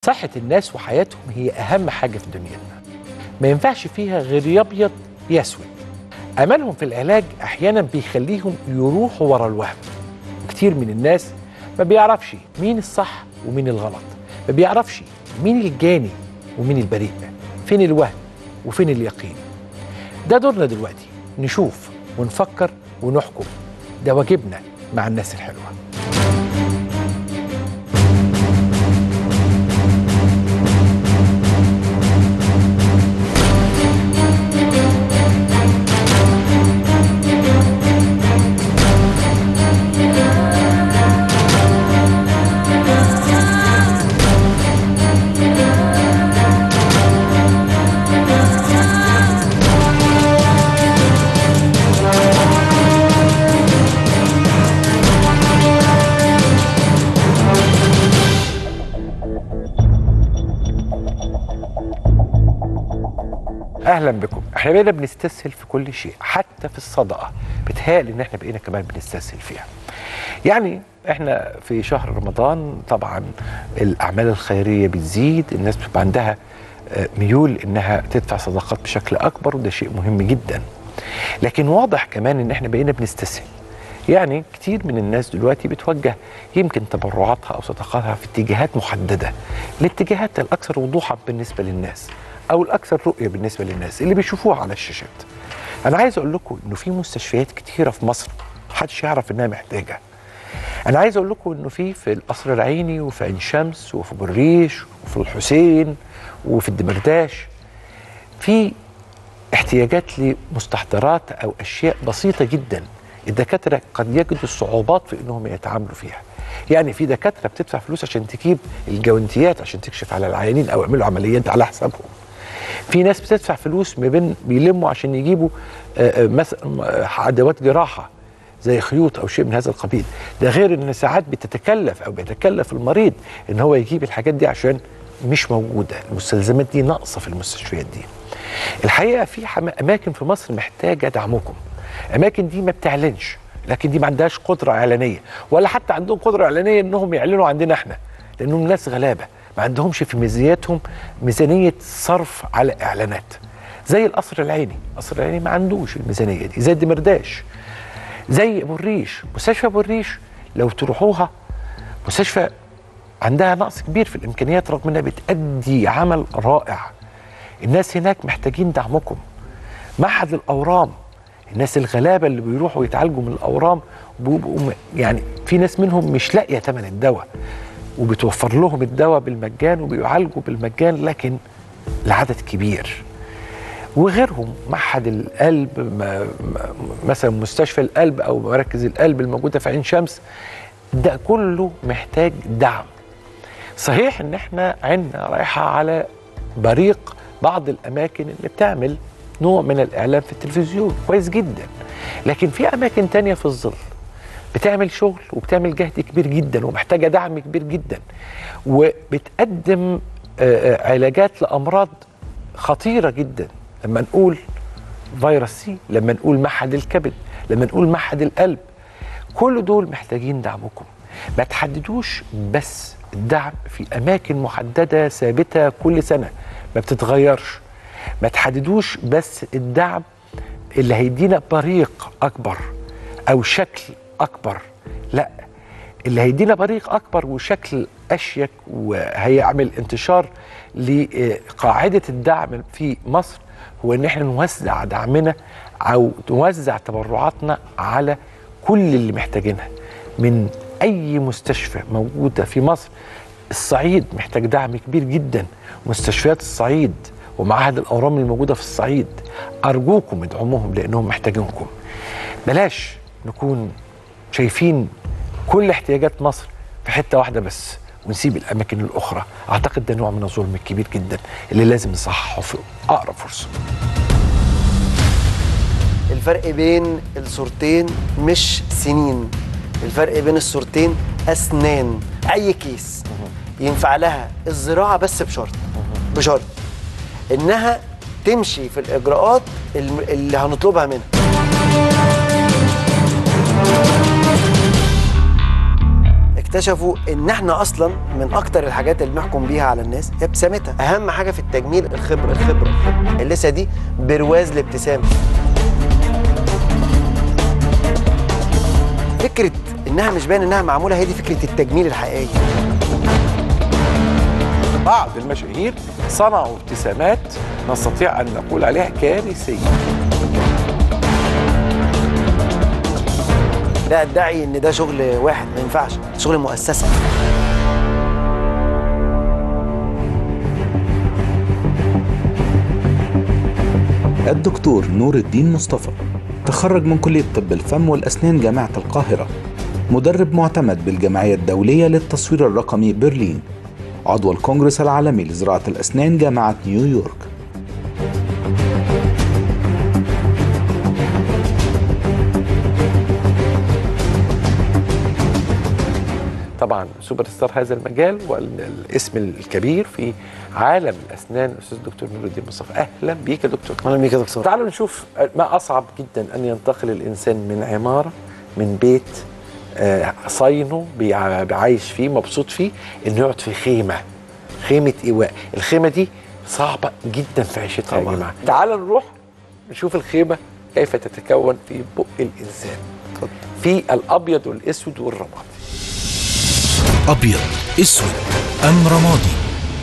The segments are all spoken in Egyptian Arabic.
صحة الناس وحياتهم هي أهم حاجة في دنيتنا ما ينفعش فيها غير يا أبيض يا أسود أملهم في العلاج أحيانا بيخليهم يروحوا ورا الوهم كتير من الناس ما بيعرفش مين الصح ومين الغلط ما بيعرفش مين الجاني ومين البريء فين الوهم وفين اليقين ده دورنا دلوقتي نشوف ونفكر ونحكم ده واجبنا مع الناس الحلوه اهلا بكم احنا بقينا بنستسهل في كل شيء حتى في الصدقه بتهيألي ان احنا بقينا كمان بنستسهل فيها يعني احنا في شهر رمضان طبعا الاعمال الخيريه بتزيد الناس بتبقى عندها آه، ميول انها تدفع صدقات بشكل اكبر وده شيء مهم جدا لكن واضح كمان ان احنا بقينا بنستسهل يعني كتير من الناس دلوقتي بتوجه يمكن تبرعاتها او صدقاتها في اتجاهات محدده الاتجاهات الاكثر وضوحا بالنسبه للناس او الاكثر رؤيه بالنسبه للناس اللي بيشوفوها على الشاشات انا عايز اقول لكم انه في مستشفيات كتيره في مصر محدش يعرف انها محتاجه انا عايز اقول لكم انه في في القصر العيني وفي عين شمس وفي بالريش وفي الحسين وفي الدمرداش في احتياجات لمستحضرات او اشياء بسيطه جدا الدكاتره قد يجدوا الصعوبات في انهم يتعاملوا فيها يعني في دكاتره بتدفع فلوس عشان تجيب الجوانتيات عشان تكشف على العيانين او يعملوا عمليات على حسابهم في ناس بتدفع فلوس ما بين بيلموا عشان يجيبوا آه، آه، مثلا آه، ادوات جراحه زي خيوط او شيء من هذا القبيل ده غير ان ساعات بتتكلف او بيتكلف المريض ان هو يجيب الحاجات دي عشان مش موجوده المستلزمات دي ناقصه في المستشفيات دي الحقيقه في حما- اماكن في مصر محتاجه دعمكم اماكن دي ما بتعلنش لكن دي ما عندهاش قدره اعلانيه ولا حتى عندهم قدره اعلانيه انهم يعلنوا عندنا احنا لانهم ناس غلابه ما عندهمش في ميزانياتهم ميزانيه صرف على اعلانات زي القصر العيني القصر العيني ما عندوش الميزانيه دي زي الدمرداش زي ابو الريش مستشفى ابو الريش لو تروحوها مستشفى عندها نقص كبير في الامكانيات رغم انها بتأدي عمل رائع الناس هناك محتاجين دعمكم معهد الاورام الناس الغلابه اللي بيروحوا يتعالجوا من الاورام بيبقوا م- يعني في ناس منهم مش لاقيه ثمن الدواء وبتوفر لهم الدواء بالمجان وبيعالجوا بالمجان لكن العدد كبير وغيرهم معهد القلب م- م- مثلا مستشفى القلب او مراكز القلب الموجوده في عين شمس ده كله محتاج دعم صحيح ان احنا عيننا رايحه على بريق بعض الاماكن اللي بتعمل نوع من الاعلام في التلفزيون كويس جدا لكن في اماكن تانية في الظل بتعمل شغل وبتعمل جهد كبير جدا ومحتاجه دعم كبير جدا وبتقدم آه، آه، علاجات لامراض خطيره جدا لما نقول فيروس سي لما نقول معهد الكبد لما نقول معهد القلب كل دول محتاجين دعمكم ما تحددوش بس الدعم في اماكن محدده ثابته كل سنه ما بتتغيرش ما تحددوش بس الدعم اللي هيدينا بريق اكبر او شكل اكبر لا اللي هيدينا بريق اكبر وشكل اشيك وهيعمل انتشار لقاعده الدعم في مصر هو ان احنا نوزع دعمنا او نوزع تبرعاتنا على كل اللي محتاجينها من اي مستشفى موجوده في مصر الصعيد محتاج دعم كبير جدا مستشفيات الصعيد ومعاهد الاورام الموجوده في الصعيد ارجوكم ادعموهم لانهم محتاجينكم بلاش نكون شايفين كل احتياجات مصر في حته واحده بس ونسيب الاماكن الاخرى اعتقد ده نوع من الظلم الكبير جدا اللي لازم نصححه في اقرب فرصه الفرق بين الصورتين مش سنين الفرق بين الصورتين اسنان اي كيس ينفع لها الزراعه بس بشرط بشرط انها تمشي في الاجراءات الم- اللي هنطلبها منها اكتشفوا ان احنا اصلا من اكتر الحاجات اللي بنحكم بيها على الناس هي ابتسامتها اهم حاجه في التجميل الخبره الخبره اللثه دي برواز الابتسامه فكره انها مش باين انها معموله هي دي فكره التجميل الحقيقيه بعض المشاهير صنعوا ابتسامات نستطيع ان نقول عليها كارثيه لا ادعي ان ده شغل واحد ما ينفعش شغل مؤسسه الدكتور نور الدين مصطفى تخرج من كلية طب الفم والأسنان جامعة القاهرة مدرب معتمد بالجمعية الدولية للتصوير الرقمي برلين عضو الكونغرس العالمي لزراعة الأسنان جامعة نيويورك طبعا سوبر ستار هذا المجال والاسم الكبير في عالم الاسنان الاستاذ دكتور نور الدين مصطفى اهلا بيك يا دكتور اهلا بيك يا دكتور تعالوا نشوف ما اصعب جدا ان ينتقل الانسان من عماره من بيت آه، صاينه بيع- عايش فيه مبسوط فيه انه يقعد في خيمه خيمه ايواء الخيمه دي صعبه جدا في عيشتها يا طبعاً. جماعه تعالوا نروح نشوف الخيمه كيف تتكون في بق الانسان في الابيض والاسود والرمادي أبيض أسود أم رمادي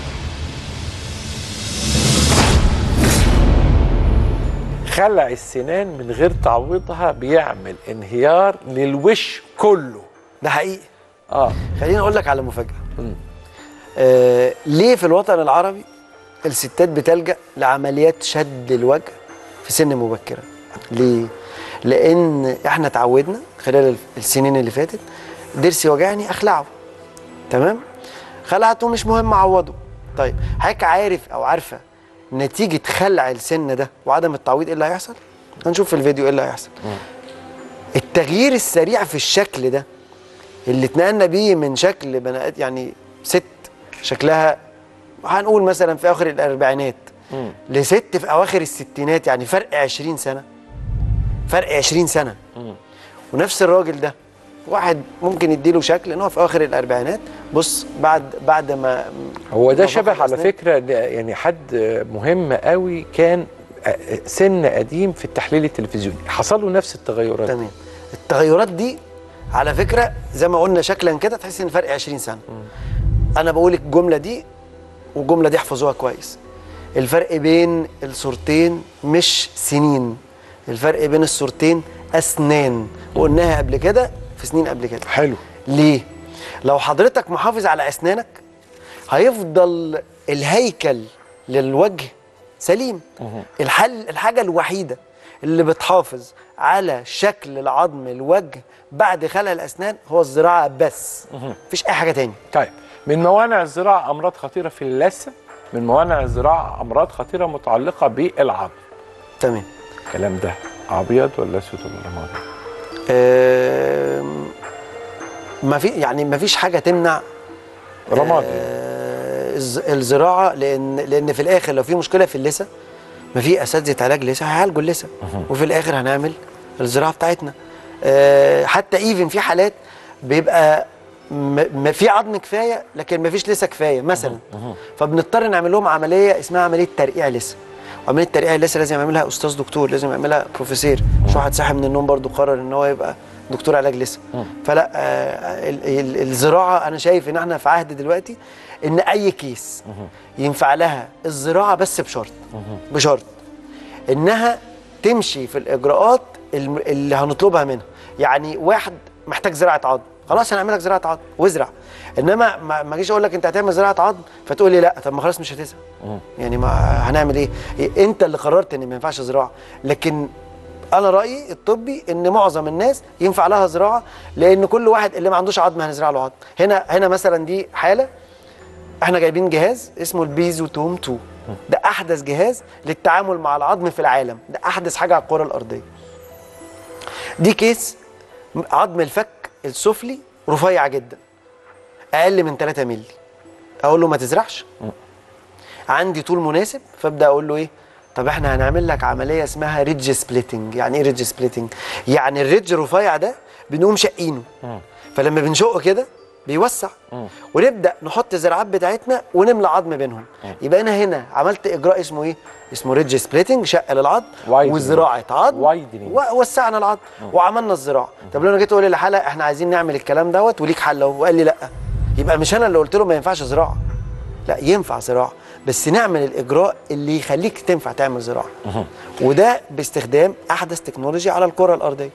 خلع السنان من غير تعويضها بيعمل انهيار للوش كله ده حقيقي اه خليني اقول لك على مفاجاه آه ليه في الوطن العربي الستات بتلجا لعمليات شد الوجه في سن مبكره ليه لان احنا اتعودنا خلال السنين اللي فاتت ضرسي وجعني اخلعه تمام خلعته مش مهم اعوضه طيب حضرتك عارف او عارفه نتيجه خلع السن ده وعدم التعويض ايه اللي هيحصل هنشوف في الفيديو ايه اللي هيحصل التغيير السريع في الشكل ده اللي اتنقلنا بيه من شكل بني آد- يعني ست شكلها هنقول مثلا في اواخر الاربعينات لست في اواخر الستينات يعني فرق 20 سنه فرق 20 سنه ونفس الراجل ده واحد ممكن يديله شكل ان هو في اواخر الاربعينات بص بعد بعد ما هو ده ما شبه فقد على أسنان. فكره ده يعني حد مهم قوي كان سن قديم في التحليل التلفزيوني حصل له نفس التغيرات تمام التغيرات دي على فكره زي ما قلنا شكلا كده تحس ان فرق 20 سنه انا بقول الجمله دي والجمله دي احفظوها كويس الفرق بين الصورتين مش سنين الفرق بين الصورتين اسنان وقلناها قبل كده في سنين قبل كده حلو ليه لو حضرتك محافظ على اسنانك هيفضل الهيكل للوجه سليم الحل الحاجه الوحيده اللي بتحافظ على شكل العظم الوجه بعد خلع الاسنان هو الزراعه بس مفيش اي حاجه تاني طيب من موانع الزراعه امراض خطيره في اللثه من موانع الزراعه امراض خطيره متعلقه بالعظم تمام الكلام ده ابيض ولا اسود ولا رمادي آم، ما في يعني ما فيش حاجه تمنع رمادي آه، الز- الزراعه لان لان في الاخر لو في مشكله في اللثه ما في اساتذه علاج لثه هيعالجوا اللثه وفي الاخر هنعمل الزراعه بتاعتنا آه، حتى ايفن في حالات بيبقى م- ما في عظم كفايه لكن ما فيش لسه كفايه مثلا فبنضطر نعمل لهم عمليه اسمها عمليه ترقيع لسه وعمليه ترقيع اللثه لازم يعملها استاذ دكتور لازم يعملها بروفيسور مش واحد صاحي من النوم برضو قرر ان هو يبقى دكتور علاج لسه فلا آه ال- ال- الزراعه انا شايف ان احنا في عهد دلوقتي ان اي كيس ينفع لها الزراعه بس بشرط بشرط انها تمشي في الاجراءات الم- اللي هنطلبها منها يعني واحد محتاج زراعه عظم خلاص هنعمل لك زراعه عظم وازرع انما ما ما اجيش اقول لك انت هتعمل زراعه عظم فتقول لي لا طب ما خلاص مش هتزرع يعني ما هنعمل ايه إيه، انت اللي قررت ان ما ينفعش زراعه لكن انا رايي الطبي ان معظم الناس ينفع لها زراعه لان كل واحد اللي ما عندوش عظم هنزرع له عظم هنا هنا مثلا دي حاله احنا جايبين جهاز اسمه البيزوتوم 2 ده احدث جهاز للتعامل مع العظم في العالم ده احدث حاجه على الكره الارضيه دي كيس عظم الفك السفلي رفيع جدا اقل من 3 مللي اقول له ما تزرعش عندي طول مناسب فابدا اقول له ايه طب احنا هنعمل لك عمليه اسمها ريدج سبليتنج يعني ايه ريدج سبليتنج يعني الريدج الرفيع ده بنقوم شقينه فلما بنشقه كده بيوسع ونبدا نحط الزراعات بتاعتنا ونملى عظم بينهم يبقى انا هنا عملت اجراء اسمه ايه اسمه ريدج سبليتنج شق للعظم Widening. وزراعه عظم Widening. ووسعنا العظم وعملنا الزراعه طب لو انا جيت اقول للحاله احنا عايزين نعمل الكلام دوت وليك حل اهو وقال لي لا يبقى مش انا اللي قلت له ما ينفعش زراعه لا ينفع زراعه بس نعمل الاجراء اللي يخليك تنفع تعمل زراعه وده باستخدام احدث تكنولوجيا على الكره الارضيه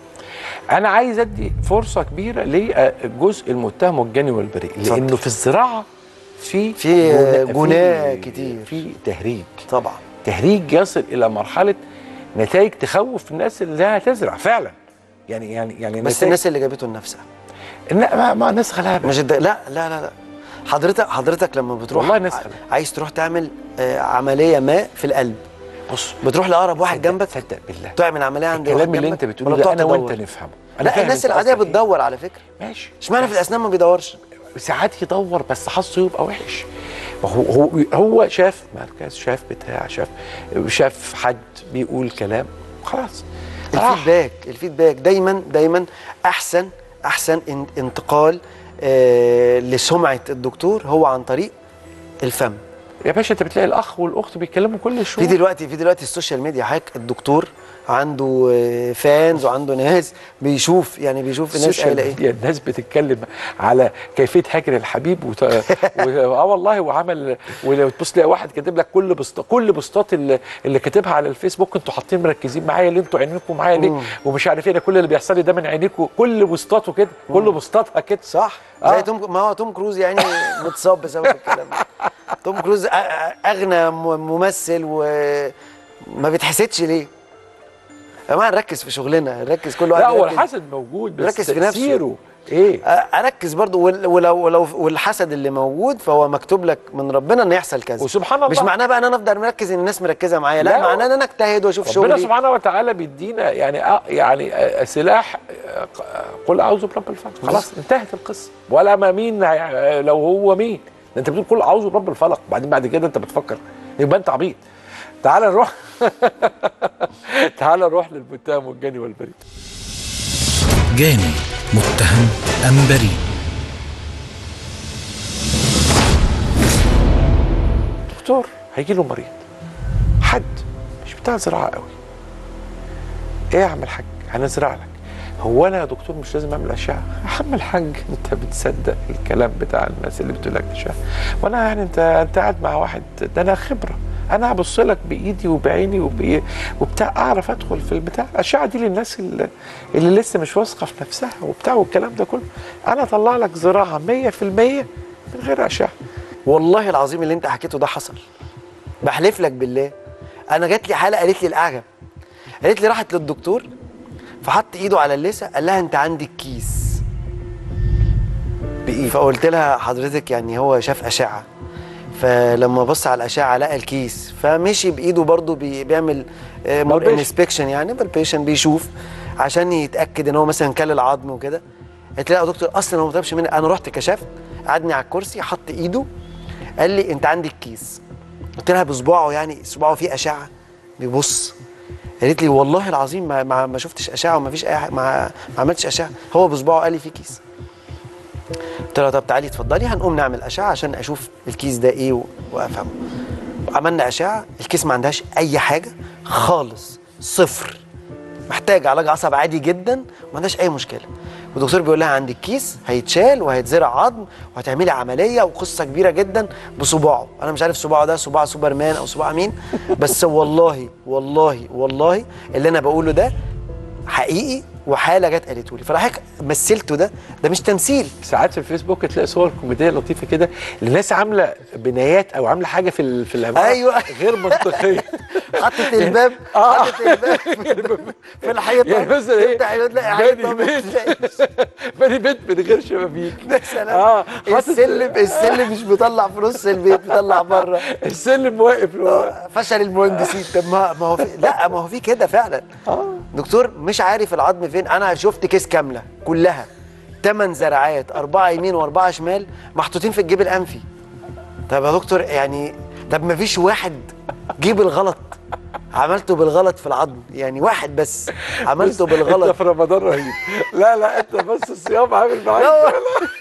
انا عايز ادي فرصه كبيره للجزء المتهم والجاني والبريء اتفضل. لانه في الزراعه في في جنا- جناه في- كتير. في تهريج طبعا تهريج يصل الى مرحله نتائج تخوف الناس اللي هتزرع فعلا يعني يعني يعني بس نتائج- الناس اللي جابته لنفسها لا ما, ما ناس غلابه مش الد... لا لا لا لا حضرتك حضرتك لما بتروح والله ناس ع- غلابة. عايز تروح تعمل آه، عمليه ما في القلب بص بتروح لاقرب واحد صدق- جنبك صدق بالله تعمل عمليه عند واحد الكلام اللي جنبك انت بتقوله ولا ده بتقعد انا تدور؟ وانت نفهمه أنا لا فاهم الناس انت العاديه قصدك إيه. بتدور على فكره ماشي اشمعنى في بس الاسنان ما بيدورش ساعات يدور بس حظه يبقى وحش ما هو هو هو شاف مركز شاف بتاع شاف شاف حد بيقول كلام خلاص راح. الفيدباك الفيدباك دايما دايما احسن احسن ان- انتقال آه لسمعه الدكتور هو عن طريق الفم يا باشا انت بتلاقي الاخ والاخت بيتكلموا كل في شويه دلوقتي في دلوقتي السوشيال ميديا حضرتك الدكتور عنده آه، فانز وعنده ناس بيشوف يعني بيشوف الناس السوشيال قايله ايه ميديا الناس بتتكلم على كيفيه هجر الحبيب وت... و... اه والله وعمل ولو تبص تلاقي واحد كاتب لك كل بسط... كل بوستات اللي, اللي كاتبها على الفيسبوك انتوا حاطين مركزين معايا ليه انتوا عينيكم معايا ليه ومش عارف ايه ده كل اللي بيحصل لي ده من عينيكم كل بوستاته كده كل بوستاتها كده صح آه. زي توم ما هو توم كروز يعني متصاب بسبب الكلام ده توم كروز أ- أ- اغنى م- ممثل وما بيتحسدش ليه يا جماعه نركز في شغلنا نركز كل واحد لا هو يركز. الحسد موجود بس ركز في نفسه. تأثيره ايه أ- اركز برضو ول- ولو ولو والحسد اللي موجود فهو مكتوب لك من ربنا ان يحصل كذا وسبحان الله مش معناه بقى ان انا افضل مركز ان الناس مركزه معايا لا, لا، معناه ان انا اجتهد واشوف ربنا شغلي سبحانه وتعالى بيدينا يعني آه يعني آه سلاح آه قل اعوذ برب الفلق خلاص انتهت القصه ولا ما مين هي- لو هو مين ده انت بتقول قل اعوذ برب الفلق بعدين بعد كده انت بتفكر يبقى انت عبيط تعال نروح تعال نروح للمتهم والجاني والبريء جاني متهم أم بريء دكتور هيجي له مريض حد مش بتاع زراعه قوي ايه يا عم الحاج هنزرع لك هو انا يا دكتور مش لازم اعمل اشعه يا عم الحاج انت بتصدق الكلام بتاع الناس اللي بتقول لك اشعه وانا يعني انت انت قاعد مع واحد ده انا خبره انا هبص لك بايدي وبعيني وبإيه وبتاع اعرف ادخل في البتاع الاشعه دي للناس اللي, اللي لسه مش واثقه في نفسها وبتاع والكلام ده كله انا اطلع لك زراعه 100% من غير اشعه والله العظيم اللي انت حكيته ده حصل بحلف لك بالله انا جات لي حاله قالت لي الاعجب قالت لي راحت للدكتور فحط ايده على اللثه قال لها انت عندك كيس بايه فقلت لها حضرتك يعني هو شاف اشعه فلما بص على الاشعه لقى الكيس فمشي بايده برضه بي بيعمل مور Palpation. انسبكشن يعني بالبيشن بيشوف عشان يتاكد ان هو مثلا كل العظم وكده قلت لها يا دكتور اصلا هو ما طلبش مني انا رحت كشفت قعدني على الكرسي حط ايده قال لي انت عندك كيس قلت لها بصباعه يعني صباعه فيه اشعه بيبص قالت لي والله العظيم ما, ما, ما شفتش اشعه وما فيش اي حاجه ما, ما عملتش اشعه هو بصباعه قال لي في كيس قلت لها طب تعالي اتفضلي هنقوم نعمل اشعه عشان اشوف الكيس ده ايه و- وافهمه عملنا اشعه الكيس ما عندهاش اي حاجه خالص صفر محتاج علاج عصب عادي جدا وما عندهاش اي مشكله والدكتور بيقول لها عندك كيس هيتشال وهيتزرع عظم وهتعملي عمليه وقصه كبيره جدا بصباعه انا مش عارف صباعه ده صباع سوبرمان او صباع مين بس والله والله والله اللي انا بقوله ده حقيقي وحاله جت قالته لي فراح مثلته ده ده مش تمثيل ساعات في الفيسبوك تلاقي صور كوميديه لطيفه كده لناس عامله بنايات او عامله حاجه في ال- في العماره أيوة. غير منطقيه حطت الباب آه. حطت الباب في- في الحيطه يعني مثلا ايه تفتح عينه تلاقي بني حيطه ما بيت تلاقيش. بني بيت من غير شبابيك سلام اه حاطط السلم السلم مش بيطلع في نص البيت بيطلع بره السلم واقف لورا. فشل المهندسين طب ما ما هو في لا ما هو في كده فعلا دكتور مش عارف العظم فين انا شفت كيس كامله كلها ثمان زرعات اربعه يمين واربعه شمال محطوطين في الجيب الانفي طب يا دكتور يعني طب ما فيش واحد جه بالغلط عملته بالغلط في العظم يعني واحد بس عملته انت بالغلط في رمضان رهيب لا لا انت بس الصيام عامل معاك لا،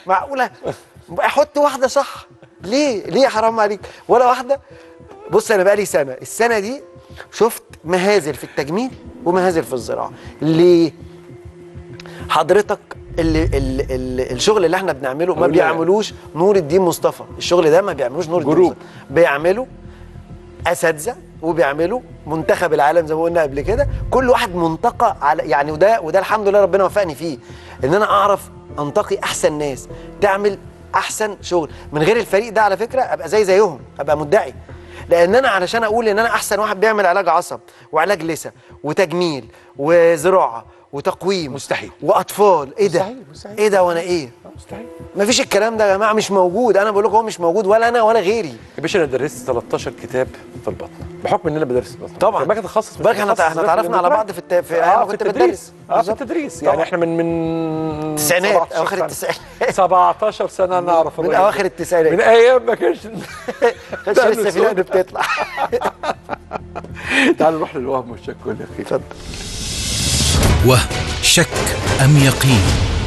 معقوله احط واحده صح ليه ليه حرام عليك ولا واحده بص انا بقالي سنه السنه دي شفت مهازل في التجميل ومهازل في الزراعه ليه حضرتك اللي ال ال الشغل اللي احنا بنعمله ما أقول لك. بيعملوش نور الدين مصطفى الشغل ده ما بيعملوش نور الدين جروب. مصطفى بيعملوا اساتذه وبيعملوا منتخب العالم زي ما قلنا قبل كده كل واحد منتقى على يعني وده وده الحمد لله ربنا وفقني فيه ان انا اعرف انتقي احسن ناس تعمل احسن شغل من غير الفريق ده على فكره ابقى زي زيهم ابقى مدعي لان انا علشان اقول ان انا احسن واحد بيعمل علاج عصب وعلاج لسه وتجميل وزراعه وتقويم مستحيل. واطفال ايه ده مستحيل، مستحيل. ايه ده وانا ايه مستحيل مفيش الكلام ده يا جماعه مش موجود انا بقول لكم هو مش موجود ولا انا ولا غيري يا باشا انا درست 13 كتاب في البطن بحكم ان انا بدرس البطن طبعا. لما كنت اتخصص بالك احنا متخصص احنا اتعرفنا على بعض في الت... في ايام اه ما في كنت التدريس بدرس اه في بالظبط. التدريس يعني طبعا. احنا من من التسعينات 17 اواخر سنة. التسعينات 17 سنه نعرف من الراجل أواخر ده. التسعينات. من ايام ما كانش كانش ده لسه في نسوان. لقد بتطلع تعالوا نروح للوهم والشك واليقين اتفضل وهم شك أم يقين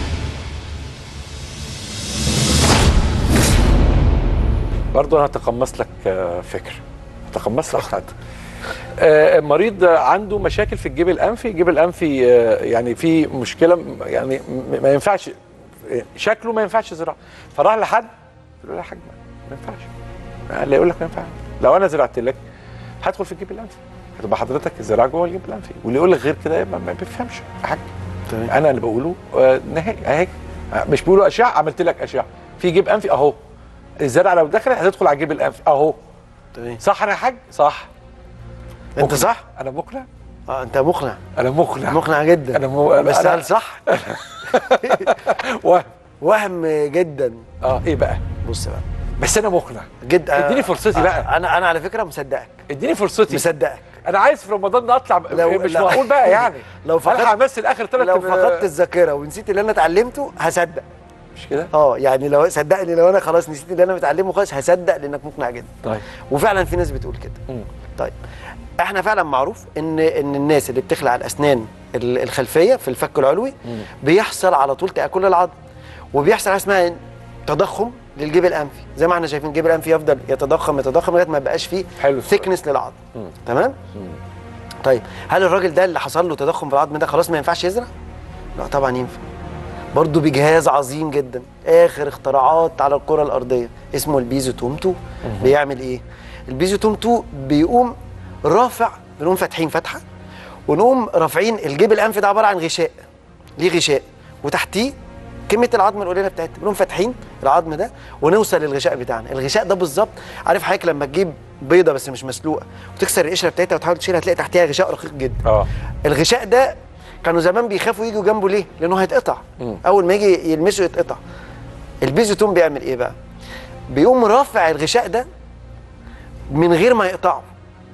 برضه انا هتقمص لك آه، فكر هتقمص لك حد آه، مريض عنده مشاكل في الجيب الانفي الجيب الانفي آه، يعني في مشكله م- يعني م- ما ينفعش شكله ما ينفعش زراعه فراح لحد قلت له لا يا حاج ما ما ينفعش قال لي يقول لك ما ينفعش لو انا زرعت لك هدخل في الجيب الانفي هتبقى حضرتك الزراعه جوه الجيب الانفي واللي يقول لك غير كده يبقى ما بيفهمش يا حاج تمام. انا اللي بقوله آه، نهائي اهي مش بيقولوا اشعه عملت لك اشعه في جيب انفي اهو الزرعه لو دخلت هتدخل على الجيب الانفي اهو تمام صح انا يا حاج صح انت مقنع. صح؟ انا مقنع اه انت مقنع انا مقنع مقنع جدا أنا مو- بس أنا- هل صح؟ وهم وهم جدا اه ايه بقى بص بقى بس انا مقنع جدا اديني فرصتي بقى. انا انا على فكره مصدقك اديني فرصتي مصدقك انا عايز في رمضان ده اطلع لو- مش لو- معقول بقى يعني لو فقدت- انا همثل اخر ثلاث لو فقدت الذاكره ونسيت اللي انا اتعلمته هصدق مش كده اه يعني لو صدقني لو انا خلاص نسيت اللي انا متعلمه خلاص هصدق لانك مقنع جدا طيب وفعلا في ناس بتقول كده مم. طيب احنا فعلا معروف ان ان الناس اللي بتخلع الاسنان ال- الخلفيه في الفك العلوي مم. بيحصل على طول تاكل العظم وبيحصل حاجه اسمها تضخم للجيب الانفي زي ما احنا شايفين الجيب الانفي يفضل يتضخم يتضخم لغايه ما يبقاش فيه حلو السؤال. ثيكنس للعظم مم. تمام مم. طيب هل الراجل ده اللي حصل له تضخم في العظم ده خلاص ما ينفعش يزرع لا طبعا ينفع برضه بجهاز عظيم جدا اخر اختراعات على الكره الارضيه اسمه البيزوتوم 2 بيعمل ايه البيزوتوم 2 بيقوم رافع بنقوم فاتحين فتحه ونقوم رافعين الجيب الانفي ده عباره عن غشاء ليه غشاء وتحتيه كميه العظم القليله بتاعتنا بنقوم فاتحين العظم ده ونوصل للغشاء بتاعنا الغشاء ده بالظبط عارف حضرتك لما تجيب بيضه بس مش مسلوقه وتكسر القشره بتاعتها وتحاول تشيلها هتلاقي تحتها غشاء رقيق جدا اه الغشاء ده كانوا زمان بيخافوا يجوا جنبه ليه؟ لانه هيتقطع مم. اول ما يجي يلمسه يتقطع البيزوتوم بيعمل ايه بقى؟ بيقوم رافع الغشاء ده من غير ما يقطعه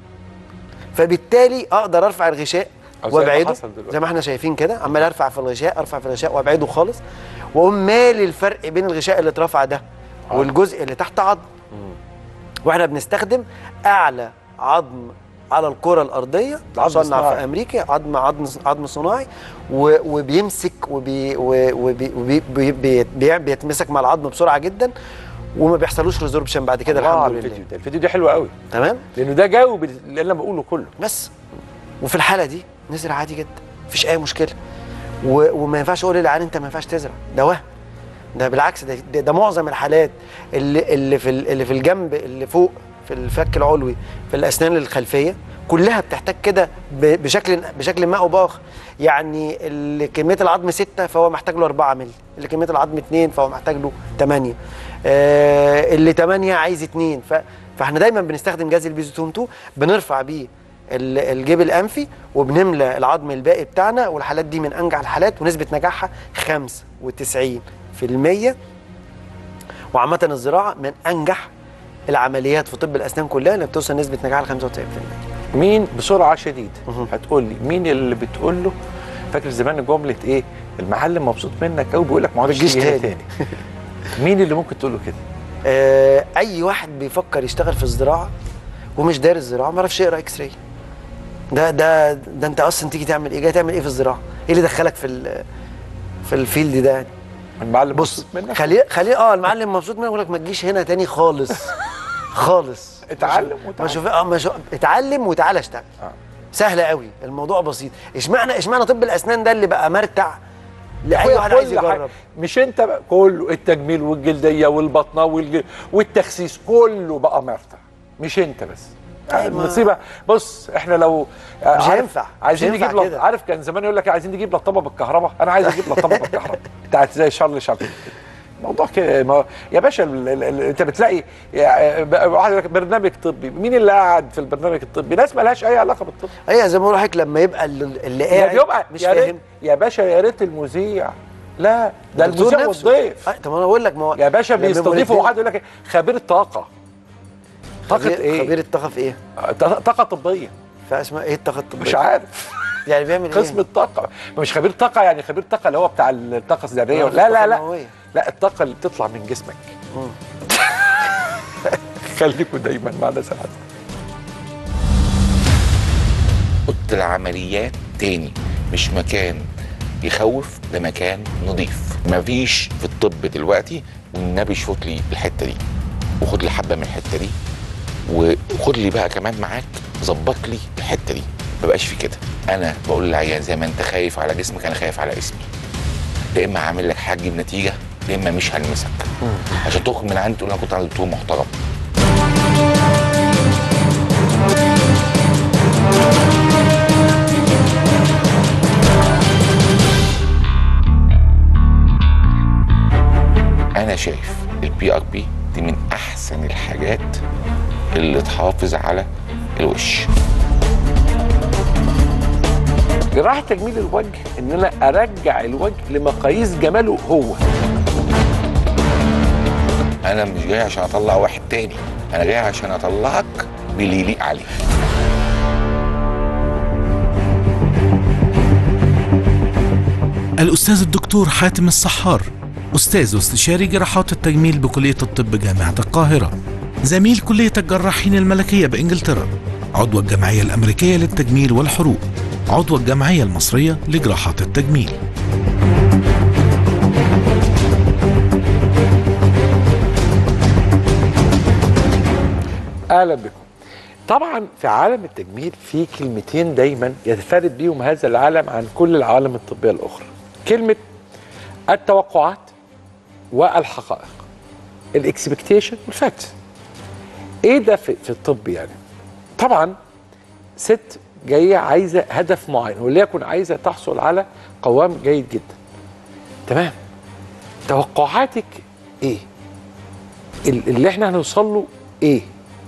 فبالتالي اقدر ارفع الغشاء أو زي ما وابعده حصل دلوقتي. زي ما احنا شايفين كده عمال ارفع في الغشاء ارفع في الغشاء وابعده خالص واقوم مالي الفرق بين الغشاء اللي اترفع ده آه. والجزء اللي تحت عظم واحنا بنستخدم اعلى عظم على الكره الارضيه عظم مصنع صناعي. في امريكا عظم عظم عظم صناعي و- وبيمسك وبي و- وبي وبي بي بي بي بيتمسك مع العظم بسرعه جدا وما بيحصلوش ريزوربشن بعد كده الله على الحمد الفيديو لله ده الفيديو ده حلو قوي تمام لانه ده جاوب اللي انا بقوله كله بس وفي الحاله دي نزرع عادي جدا مفيش اي مشكله و... وما ينفعش اقول للعيان انت ما ينفعش تزرع ده وهم ده بالعكس ده, ده, ده معظم الحالات اللي اللي في ال- اللي في الجنب اللي فوق في الفك العلوي في الاسنان الخلفيه كلها بتحتاج كده ب- بشكل بشكل ما او باخر يعني اللي كميه العظم 6 فهو محتاج له 4 مللي اللي كميه العظم 2 فهو محتاج له 8 آه اللي 8 عايز 2 ف... فاحنا دايما بنستخدم جهاز البيزوتوم 2 بنرفع بيه ال- الجيب الانفي وبنملى العظم الباقي بتاعنا والحالات دي من انجح الحالات ونسبه نجاحها 95% وعامه الزراعه من انجح العمليات في طب الاسنان كلها اللي بتوصل نسبه نجاحها ل 95% مين بسرعه شديد مهم. هتقول لي مين اللي بتقول له فاكر زمان جمله ايه المعلم مبسوط منك قوي بيقول لك ما عادش بتجيش تيجي هنا تاني. تاني مين اللي ممكن تقول له كده آه، اي واحد بيفكر يشتغل في الزراعه ومش دارس الزراعه ما يعرفش يقرا اكس راي ده ده ده انت اصلا تيجي تعمل ايه جاي تعمل ايه في الزراعه ايه اللي دخلك في ال- في الفيلد ده يعني المعلم بص مبسوط منك خليه خليه اه المعلم مبسوط منك يقول لك ما تجيش هنا تاني خالص خالص اتعلم ما وتعالى. شوف اه ما شوف اتعلم وتعالى اشتغل آه. سهله قوي الموضوع بسيط اشمعنى اشمعنى طب الاسنان ده اللي بقى مرتع لاي أخويا واحد عايز كل حاجة. يجرب مش انت بقى كله التجميل والجلديه والبطنه والج... والتخسيس كله بقى مرتع مش انت بس أيوة، ما- المصيبه بص احنا لو مش عارف- هينفع، عايزين مش هينفع نجيب لط... كده. عارف كان زمان يقول لك عايزين نجيب لطبه بالكهرباء انا عايز اجيب لطبه بالكهرباء بتاعت زي شارل شابلن موضوع كده ما... يا باشا ال... ال... ال... انت بتلاقي يا- بقى واحد يقول لك برنامج طبي مين اللي قاعد في البرنامج الطبي ناس ما لهاش اي علاقه بالطب ايوه زي ما بقول لحضرتك لما يبقى اللي, اللي يا قاعد بيبقى مش يا ريت فاهم يا باشا يا ريت المذيع لا ده الدكتور المذيع نفسه. والضيف آه، طب انا بقول لك ما هو يا باشا لما يبقوا بيستضيفوا الاتنين- واحد يقول لك خبير طاقه طاقه خبير- ايه خبير الطاقه في ايه؟ طاقه طبيه فاسمها ايه الطاقه الطبيه؟ مش عارف يعني بيعمل قسم ايه؟ الطاقه مش خبير طاقه يعني خبير طاقه اللي هو بتاع الطاقه الذريه آه، لا لا الطاقة لا النووية. لا الطاقه اللي بتطلع من جسمك خليكم دايما معنا سعاده اوضه العمليات تاني مش مكان يخوف ده مكان نظيف مفيش في الطب دلوقتي والنبي شوط لي الحته دي وخد لي حبه من الحته دي وخد لي بقى كمان معاك ظبط لي الحته دي ما بقاش في كده انا بقول للعيان زي ما انت خايف على جسمك انا خايف على اسمي يا اما هعمل لك حاجه بنتيجه يا اما مش هلمسك عشان تخرج من عندي تقول انا كنت عند دكتور محترم انا شايف البي ار بي دي من احسن الحاجات اللي تحافظ على الوش جراحه تجميل الوجه ان انا ارجع الوجه لمقاييس جماله هو انا مش جاي عشان اطلع واحد تاني انا جاي عشان اطلعك باللي يليق عليك الأستاذ الدكتور حاتم الصحار أستاذ واستشاري جراحات التجميل بكلية الطب جامعة القاهرة زميل كلية الجراحين الملكية بإنجلترا عضو الجمعية الأمريكية للتجميل والحروق عضو الجمعية المصرية لجراحات التجميل اهلا بكم طبعا في عالم التجميل في كلمتين دايما يتفرد بيهم هذا العالم عن كل العوالم الطبيه الاخرى كلمه التوقعات والحقائق الاكسبكتيشن والفاكت ايه ده في, في الطب يعني طبعا ست جايه عايزه هدف معين وليكن عايزه تحصل على قوام جيد جدا تمام توقعاتك ايه ال- اللي احنا هنوصل له ايه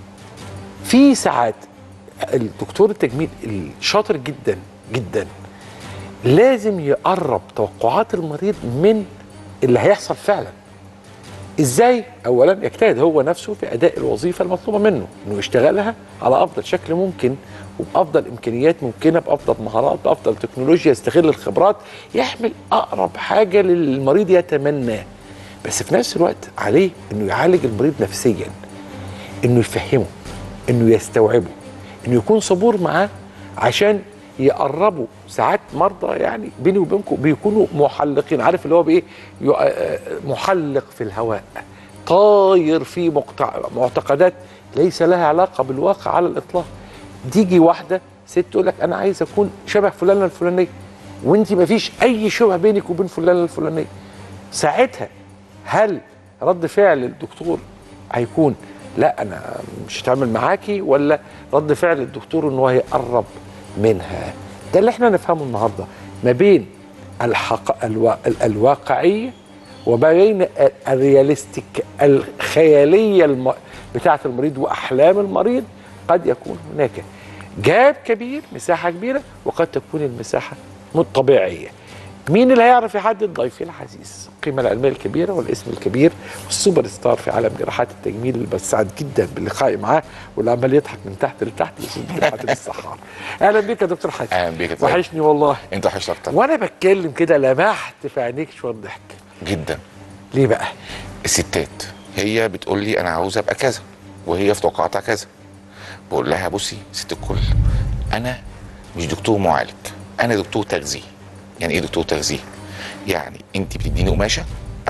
في ساعات الدكتور التجميل الشاطر جدا جدا لازم يقرب توقعات المريض من اللي هيحصل فعلا ازاي اولا يجتهد هو نفسه في اداء الوظيفه المطلوبه منه انه يشتغلها على افضل شكل ممكن وبافضل امكانيات ممكنه بافضل مهارات بافضل تكنولوجيا يستغل الخبرات يعمل اقرب حاجه للمريض يتمناه بس في نفس الوقت عليه انه يعالج المريض نفسيا انه يفهمه انه يستوعبه انه يكون صبور معاه عشان يقربوا ساعات مرضى يعني بيني وبينكم بيكونوا محلقين عارف اللي هو بايه يو- آه، محلق في الهواء طاير في مقتع- معتقدات ليس لها علاقه بالواقع على الاطلاق تيجي واحده ست تقول لك انا عايز اكون شبه فلانه الفلانيه وانت ما فيش اي شبه بينك وبين فلانه الفلانيه ساعتها هل رد فعل الدكتور هيكون لا انا مش هتعامل معاكي ولا رد فعل الدكتور ان هو هيقرب منها ده اللي احنا نفهمه النهارده ما بين الحق الوا... ال- الواقعيه وما بين ال- الرياليستيك الخياليه الم... بتاعه المريض واحلام المريض قد يكون هناك جاب كبير مساحه كبيره وقد تكون المساحه مش طبيعيه مين اللي هيعرف يحدد ضيفي العزيز القيمة العلمية الكبيرة والاسم الكبير والسوبر ستار في عالم جراحات التجميل اللي بسعد جدا باللقاء معاه واللي عمال يضحك من تحت لتحت الاستاذ حاتم السحار اهلا بيك يا دكتور حاتم اهلا بيك ازيك؟ وحشني والله انت وحشت اكتر وانا بتكلم كده لمحت في عينيك شويه ضحك جدا ليه بقى؟ الستات هي بتقول لي انا عاوزه ابقى كذا وهي في توقعاتها كذا بقول لها بصي ست الكل انا مش دكتور معالج انا دكتور تغذيه يعني ايه دكتور تغذيه يعني انت بتديني قماشه انا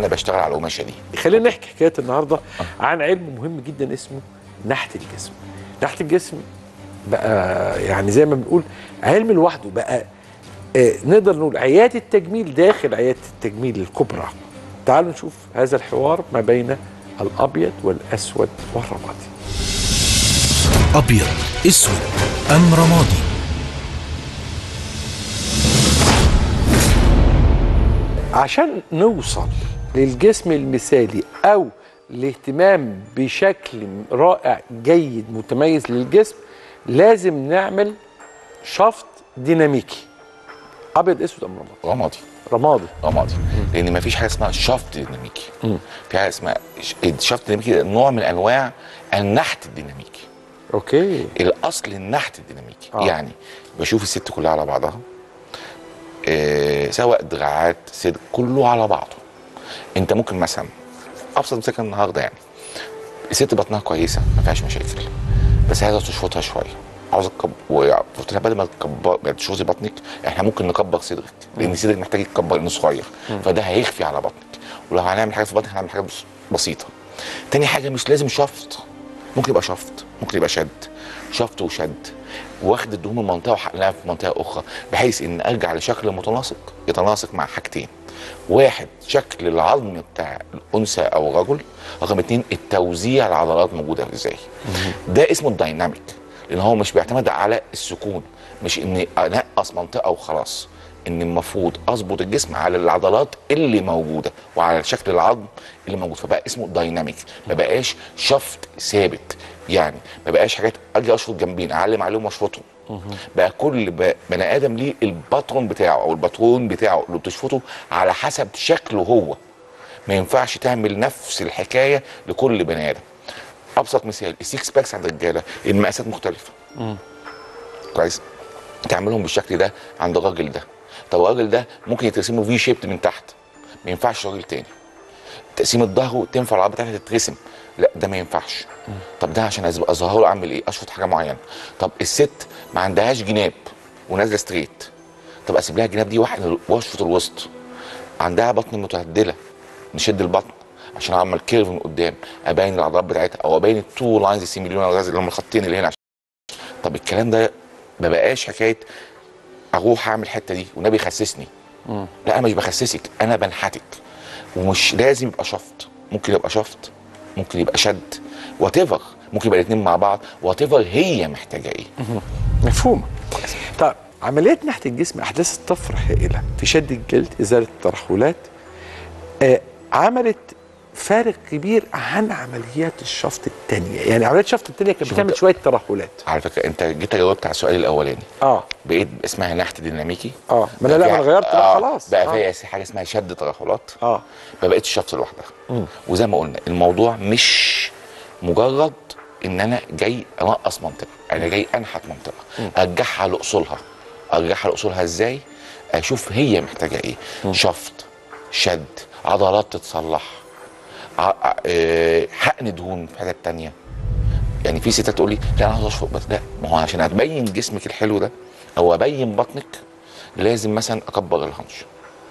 انا بشتغل على القماشه دي خلينا نحكي حكايه النهارده عن علم مهم جدا اسمه نحت الجسم نحت الجسم بقى يعني زي ما بنقول علم لوحده بقى آه نقدر نقول عياده التجميل داخل عياده التجميل الكبرى تعالوا نشوف هذا الحوار ما بين الابيض والاسود والرمادي أبيض أسود أم رمادي عشان نوصل للجسم المثالي او الاهتمام بشكل رائع جيد متميز للجسم لازم نعمل شفط ديناميكي ابيض اسود ام رمادي رمادي رمادي رمادي لان مفيش حاجه اسمها شفط ديناميكي في حاجه اسمها ش- الشفط الديناميكي ده نوع من انواع النحت الديناميكي اوكي الاصل النحت الديناميكي آه. آه. يعني بشوف الست كلها على بعضها آه سواء دراعات صدر كله على بعضه انت ممكن مثلا ابسط مثال كان النهارده يعني الست بطنها كويسه ما فيهاش مشاكل بس عايزه تشفطها شويه عاوزه تكبر وقلت لها بدل ما تكبر ما تشفطي بطنك احنا ممكن نكبر صدرك لان صدرك محتاج يتكبر لانه صغير فده هيخفي على بطنك ولو هنعمل حاجه في بطنك هنعمل حاجه بس- بسيطه تاني حاجه مش لازم شفط ممكن يبقى شفط ممكن يبقى شد شفط وشد واخد الدهون من منطقه وحقنها في منطقه اخرى بحيث ان ارجع لشكل متناسق يتناسق مع حاجتين واحد شكل العظم بتاع الانثى او الرجل رقم اتنين التوزيع العضلات موجوده ازاي ده اسمه الدايناميك لان هو مش بيعتمد على السكون مش اني انقص منطقه وخلاص ان المفروض اظبط الجسم على العضلات اللي موجوده وعلى شكل العظم اللي موجود فبقى اسمه دايناميك ما بقاش شفط ثابت يعني ما بقاش حاجات اجي اشفط جنبين اعلم عليهم واشفطهم بقى كل ب- بني ادم ليه الباترون بتاعه او الباترون بتاعه اللي بتشفطه على حسب شكله هو ما ينفعش تعمل نفس الحكايه لكل بني ادم ابسط مثال السيكس باكس عند الرجاله المقاسات مختلفه كويس تعملهم بالشكل ده عند الراجل ده طب الراجل ده ممكن يترسم له في شيبت من تحت ما ينفعش راجل تاني تقسيم الظهر تنفع العضله بتاعتها تترسم لا ده ما ينفعش طب ده عشان أز- اظهره اعمل ايه اشفط حاجه معينه طب الست ما عندهاش جناب ونازله ستريت طب اسيب لها الجناب دي واحد واشفط الوسط عندها بطن متهدله نشد البطن عشان اعمل كيرف من قدام ابين العضلات بتاعتها او ابين التو لاينز السيميليون اللي هم الخطين اللي هنا عشان طب الكلام ده ما بقاش حكايه اروح اعمل الحته دي والنبي يخسسني لا انا مش بخسسك انا بنحتك ومش لازم يبقى شفط ممكن يبقى شفط ممكن يبقى شد وات ممكن يبقى الاثنين مع بعض وات هي محتاجه ايه مفهوم طيب عمليات نحت الجسم احداثت طفره هائله في شد الجلد ازاله الترهلات آه عملت فارق كبير عن عمليات الشفط التانية يعني عمليات الشفط التانية كانت شوف بتعمل انت- شويه ترهلات على فكره انت جيت جاوبت على السؤال الاولاني اه بقيت اسمها نحت ديناميكي اه ما انا لا ما انا غيرت بقى خلاص بقى آه. فيها حاجه اسمها شد ترهلات اه ما بقتش شفط لوحدها وزي ما قلنا الموضوع مش مجرد ان انا جاي انقص منطقه انا جاي انحت منطقه ارجعها لاصولها ارجعها لاصولها ازاي اشوف هي محتاجه ايه شفط شد عضلات تتصلح ع- ع- آه، حقن دهون في حتت تانية يعني في ستات تقول لي لا انا عاوز اشفط بس لا ما هو عشان ابين جسمك الحلو ده او ابين بطنك لازم مثلا اكبر الهنش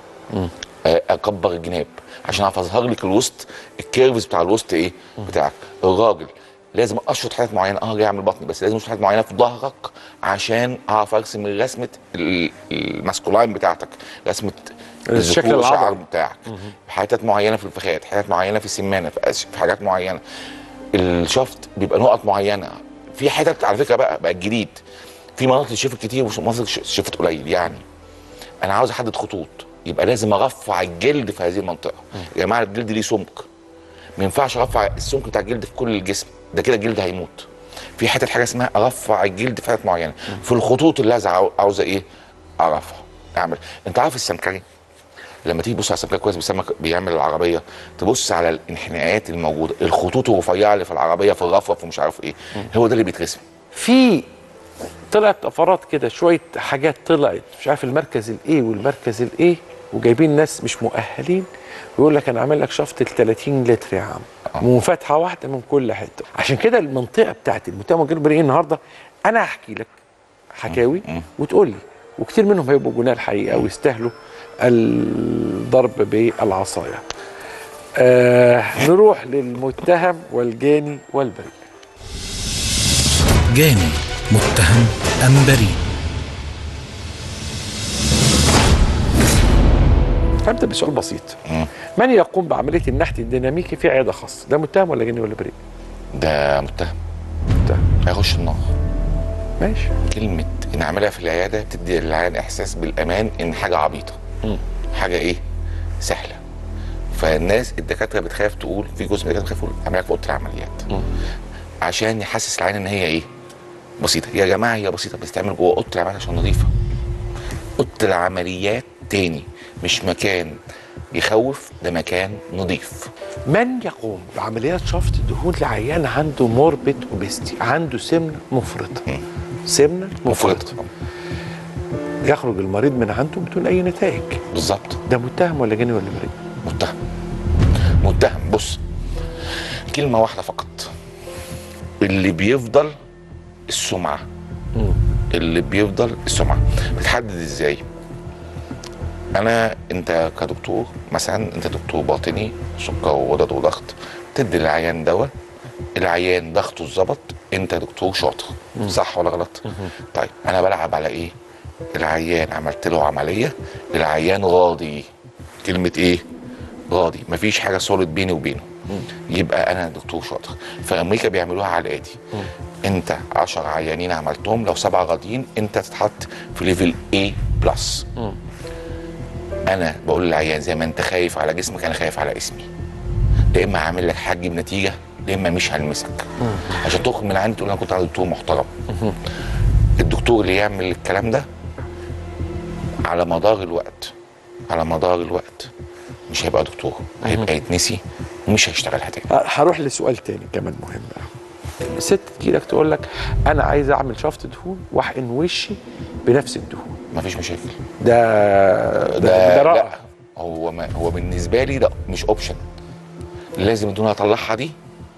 آه، اكبر الجناب عشان اعرف اظهر لك الوسط الكيرفز بتاع الوسط ايه بتاعك الراجل لازم اشفط حاجات معينه اه جاي اعمل بطني بس لازم اشفط حاجات معينه في ظهرك عشان اعرف ارسم رسمه ال- الماسكولاين بتاعتك رسمه الشكل الذكور العضلي. الشعر بتاعك حتت معينه في الفخاد حتت معينه في السمانه في أس- في حاجات معينه الشفط بيبقى نقط معينه في حتت على فكره بقى بقى الجديد في مناطق شفت كتير ومناطق شفت قليل يعني انا عاوز احدد خطوط يبقى لازم ارفع الجلد في هذه المنطقه يا جماعه الجلد ليه سمك ما ينفعش ارفع السمك بتاع الجلد في كل الجسم ده كده الجلد هيموت في حته حاجه اسمها ارفع الجلد في حتت معينه في الخطوط اللي عايز عاو- عاوزه ايه ارفع اعمل انت عارف السمكري لما تيجي تبص على السمكري كويس بيسمك بيعمل العربيه تبص على الانحناءات الموجوده الخطوط الرفيعه اللي في العربيه في الرفرف ومش عارف ايه هو ده اللي بيترسم في طلعت طفرات كده شويه حاجات طلعت مش عارف المركز الايه والمركز الايه وجايبين ناس مش مؤهلين ويقول لك انا عامل لك شفط ال 30 لتر يا عم من فتحه واحده من كل حته عشان كده المنطقه بتاعت المتهم والجلد ايه النهارده انا هحكي لك حكاوي وتقول لي وكتير منهم هيبقوا جناه الحقيقه ويستاهلوا الضرب بالعصايه آه نروح للمتهم والجاني والبريء جاني متهم أم بريء هبدا بسؤال بسيط من يقوم بعمليه النحت الديناميكي في عياده خاصه ده متهم ولا جاني ولا بريء ده متهم متهم هيخش النار ماشي كلمة إن أعملها في العيادة بتدي للعيان إحساس بالأمان إن حاجة عبيطة حاجة إيه؟ سهلة فالناس الدكاترة بتخاف تقول في جزء من الدكاترة بتخاف تقول أعملها في أوضة العمليات عشان يحسس العيان إن هي إيه؟ بسيطة يا جماعة هي بسيطة بس تعمل جوه أوضة العمليات عشان نظيفة أوضة العمليات تاني مش مكان يخوف ده مكان نظيف من يقوم بعمليات شفط الدهون لعيان عنده موربيد اوبستي عنده سمنه مفرطه سمنه مفرطه مفرط يخرج المريض من عنده بدون اي نتائج بالظبط ده متهم ولا جاني ولا بريء متهم متهم بص كلمة واحدة فقط اللي بيفضل السمعة اللي بيفضل السمعة بتحدد ازاي انا انت كدكتور مثلا انت دكتور باطني سكر وغدد وضغط تدي العيان دواء العيان ضغطه اتظبط انت دكتور شاطر صح ولا غلط طيب انا بلعب على ايه العيان عملت له عمليه العيان راضي كلمه ايه راضي مفيش حاجه سولid بيني وبينه يبقى انا دكتور شاطر في امريكا بيعملوها على الاتي انت 10 عيانين عملتهم لو سبعه راضيين انت تتحط في ليفل A بلس انا بقول للعيان زي ما انت خايف على جسمك انا خايف على اسمي يا اما هعمل لك حاجه بنتيجه يا اما مش هلمسك عشان تخرج من عندي تقول انا كنت عند دكتور محترم الدكتور اللي يعمل الكلام ده على مدار الوقت على مدار الوقت مش هيبقى دكتور هيبقى يتنسي ومش هيشتغلها تاني هروح لسؤال تاني كمان مهم بقى الست تجيلك تقول لك انا عايز اعمل شفط دهون واحقن وشي بنفس الدهون مفيش مشاكل ده ده, ده لا رائع هو ما هو بالنسبه لي ده مش اوبشن لازم الدهون اطلعها دي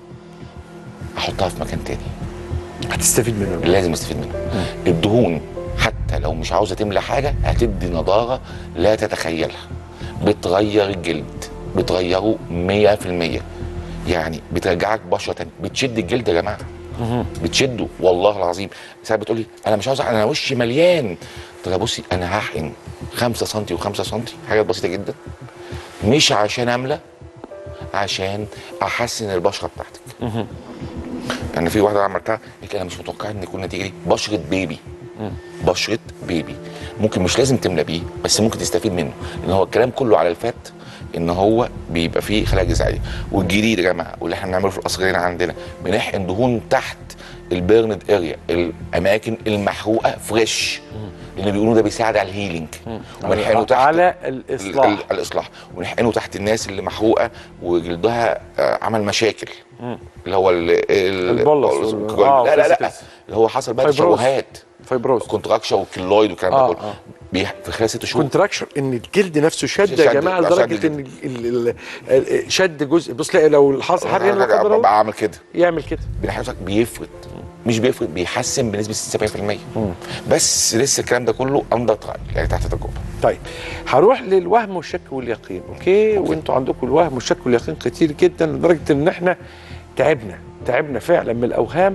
احطها في مكان تاني هتستفيد منه لازم استفيد منه الدهون حتى لو مش عاوزه تملى حاجه هتدي نضاره لا تتخيلها بتغير الجلد بتغيره 100% يعني بترجعك بشره تانية بتشد الجلد يا جماعه بتشده والله العظيم ساعات بتقول لي انا مش عاوز أحقن، انا وشي مليان قلت لها بصي انا هحقن 5 سم و5 سم حاجات بسيطه جدا مش عشان املى عشان احسن البشره بتاعتك يعني في واحده عملتها قالت لي انا مش متوقع ان يكون النتيجه دي بشره بيبي بشره بيبي ممكن مش لازم تملى بيه بس ممكن تستفيد منه لان هو الكلام كله على الفات ان هو بيبقى فيه خلايا جذعيه والجديد يا جماعه واللي احنا بنعمله في القصرين عندنا بنحقن دهون تحت البيرند اريا الاماكن المحروقه فريش اللي بيقولوا ده بيساعد على الهيلينج وبنحقنه تحت على الاصلاح ال- الاصلاح ونحقنه تحت الناس اللي محروقه وجلدها آه، عمل مشاكل اللي هو ال ال- البولس ال- وال- آه، لا لا لا فيسيكس. اللي هو حصل بقى فايبروز. تشوهات فايبروز كونتراكشن والكيلويد والكلام آه، ده كله آه. بيح- في خلال ست شهور كونتراكشن ان الجلد نفسه شد شد- يا جماعه شد لدرجه جدا. ان ال- ال- ال- شد جزء بص لاقي لو حصل حرق هنا لا قدر الله بقى عامل كده يعمل كده بنحقن بيفرد مش بيفرد بيحسن بنسبه 70% بس لسه الكلام ده كله اندر ترايل يعني تحت تجربه طيب هروح للوهم والشك واليقين اوكي, أوكي. وانتوا عندكم الوهم والشك واليقين كتير جدا لدرجه ان احنا تعبنا تعبنا فعلا من الاوهام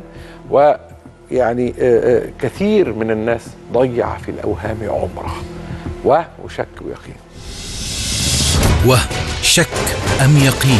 ويعني آه، آه، كثير من الناس ضيع في الاوهام عمره وهم وشك ويقين وهم شك أم يقين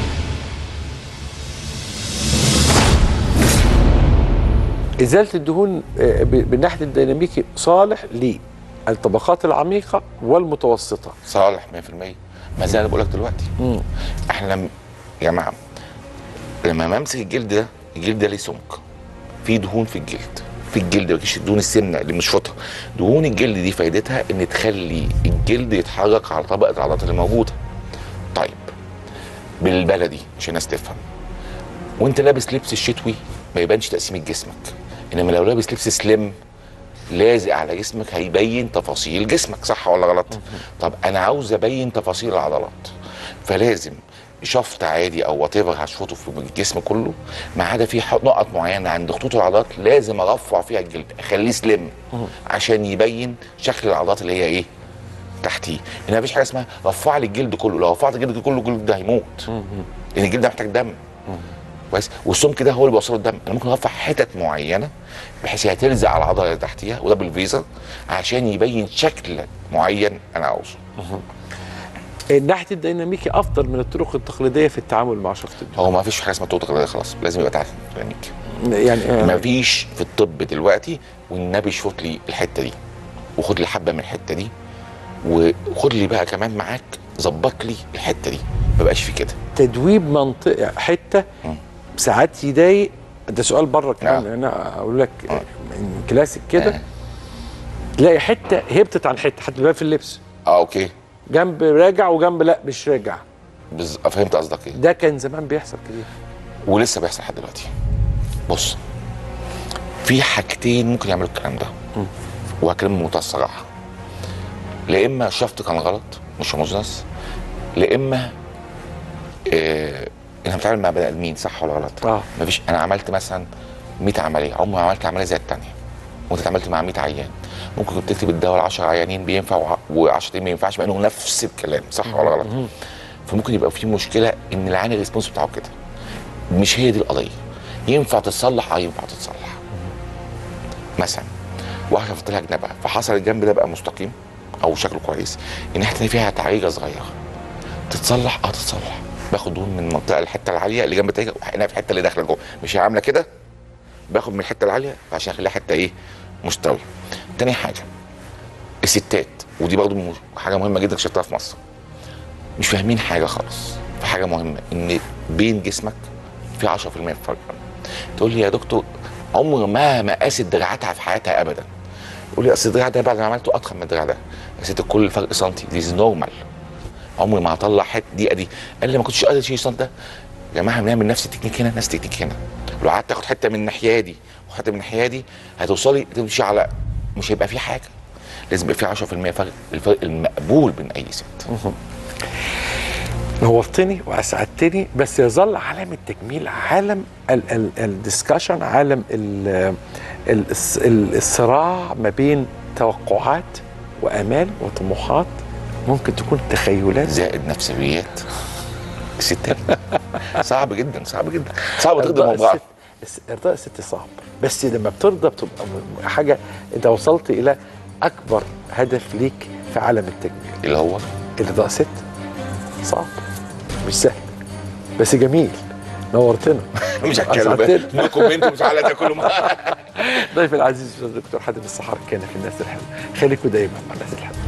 ازاله الدهون آه، ب- بالناحيه الديناميكي صالح للطبقات العميقه والمتوسطه صالح 100% ما زي انا بقول لك دلوقتي احنا لم- يا جماعه لما بمسك الجلد ده الجلد ده ليه سمك في دهون في الجلد في الجلد مفيش دهون السمنه اللي بنشفطها دهون الجلد دي فايدتها ان تخلي الجلد يتحرك على طبقه العضلات اللي موجوده طيب بالبلدي عشان الناس تفهم وانت لابس لبس الشتوي ما يبانش تقسيمه جسمك انما لو لابس لبس سليم لازق على جسمك هيبين تفاصيل جسمك صح ولا غلط طب انا عاوز ابين تفاصيل العضلات فلازم شفط عادي او وات ايفر هشفطه في الجسم كله ما عدا في ح- نقط معينه عند خطوط العضلات لازم ارفع فيها الجلد اخليه سليم عشان يبين شكل العضلات اللي هي ايه تحتيه ان مفيش حاجه اسمها رفع لي الجلد كله لو رفعت الجلد كله الجلد ده هيموت لان الجلد ده محتاج دم كويس والسمك ده هو اللي بيوصله الدم انا ممكن ارفع حتت معينه بحيث هي تلزق على العضله اللي تحتيها وده بالفيزر عشان يبين شكل معين انا عاوزه الناحيه الديناميكي افضل من الطرق التقليديه في التعامل مع شفط الدم هو ما فيش حاجه اسمها توتال غير خلاص لازم يبقى تحت ديناميكي يعني ما آه، فيش في الطب دلوقتي والنبي شفط لي الحته دي وخد لي حبه من الحته دي وخد لي بقى كمان معاك ظبط لي الحته دي ما بقاش في كده تدويب منطقه حته مم. ساعات يضايق ده سؤال بره كمان آه. انا اقول لك آه. من كلاسيك كده آه. تلاقي حته هبطت عن حته حتى بقى في اللبس اه اوكي جنب راجع وجنب لا مش راجع بز... فهمت قصدك ايه ده كان زمان بيحصل كتير ولسه بيحصل لحد دلوقتي بص في حاجتين ممكن يعملوا الكلام ده وهكلم بمنتهى الصراحه لا اما الشفط كان غلط مش هوموجينس لا اما آه انا بتعامل مع بني ادمين صح ولا غلط اه مفيش انا عملت مثلا 100 عمليه عمري ما عملت عمليه زي الثانيه وانت اتعاملت مع 100 عيان ممكن كنت تكتب الدواء ل 10 عيانين بينفع و10 ما ينفعش مع انه نفس الكلام صح ولا غلط فممكن يبقى في مشكله ان العين الريسبونس بتاعه كده مش هي دي القضيه ينفع تتصلح اه ينفع تتصلح مثلا واحده شفت لها جنبها فحصل الجنب ده بقى مستقيم او شكله كويس الناحيه التانيه فيها تعريجه صغيره تتصلح اه تتصلح باخد دهون من المنطقه الحته العاليه اللي جنب التانيه واحقنها في الحته اللي داخله جوه مش هي عامله كده باخد من الحته العاليه عشان اخليها حته ايه مستويه تاني حاجه الستات ودي برضه م- حاجه مهمه جدا اكتشفتها في مصر مش فاهمين حاجه خالص في حاجه مهمه ان بين جسمك في 10% فرق تقول لي يا دكتور عمر ما مقاس دراعاتها في حياتها ابدا يقول لي اصل الدراع ده بعد ما عملته اضخم من الدراع ده يا ست كل فرق سنتي دي نورمال عمري ما هطلع حته دي دي قال لي ما كنتش قادر اشيل سنتي ده يا جماعه بنعمل نفس التكنيك هنا نفس التكنيك هنا لو قعدت تاخد حته من الناحيه دي وحته من الناحيه دي هتوصلي تمشي على مش هيبقى في حاجه لازم يبقى في 10% فرق الفرق المقبول بين اي ست نورتني واسعدتني بس يظل عالم التجميل عالم الدسكشن عالم ال ال ال الصراع ما بين توقعات وامال وطموحات ممكن تكون تخيلات زائد نفسيات الستات صعب جدا صعب جدا صعب تخدم ارضاء امراه الست الس- ارضاء الست صعب بس لما بترضى بتبقى م- حاجه انت وصلت الى اكبر هدف ليك في عالم التجميل اللي هو ارضاء ست صعب مش سهل بس جميل نورتنا مش هتكلم أسعدتنا. نو كومنت مش على ده كله ضيف العزيز الاستاذ الدكتور حاتم السحار كان في الناس الحلوه خليكم دايما مع الناس الحلوه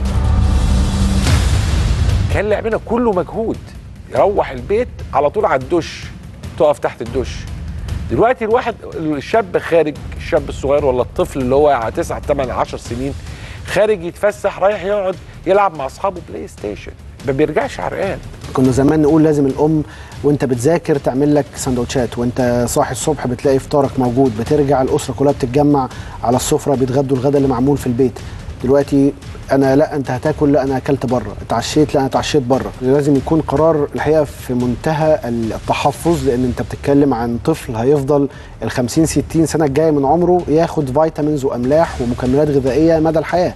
كان لعبنا كله مجهود يروح البيت على طول على الدش تقف تحت الدش دلوقتي الواحد الشاب خارج الشاب الصغير ولا الطفل اللي هو 9 8 10 سنين خارج يتفسح رايح يقعد يلعب مع اصحابه بلاي ستيشن ما بيرجعش عرقان كنا زمان نقول لازم الام وانت بتذاكر تعمل لك سندوتشات وانت صاحي الصبح بتلاقي فطارك موجود بترجع الاسره كلها بتتجمع على السفره بيتغدوا الغدا اللي معمول في البيت دلوقتي انا لا انت هتاكل لا انا اكلت بره اتعشيت لا انا اتعشيت بره لازم يكون قرار الحقيقه في منتهى التحفظ لان انت بتتكلم عن طفل هيفضل ال 50 60 سنه الجايه من عمره ياخد فيتامينز واملاح ومكملات غذائيه مدى الحياه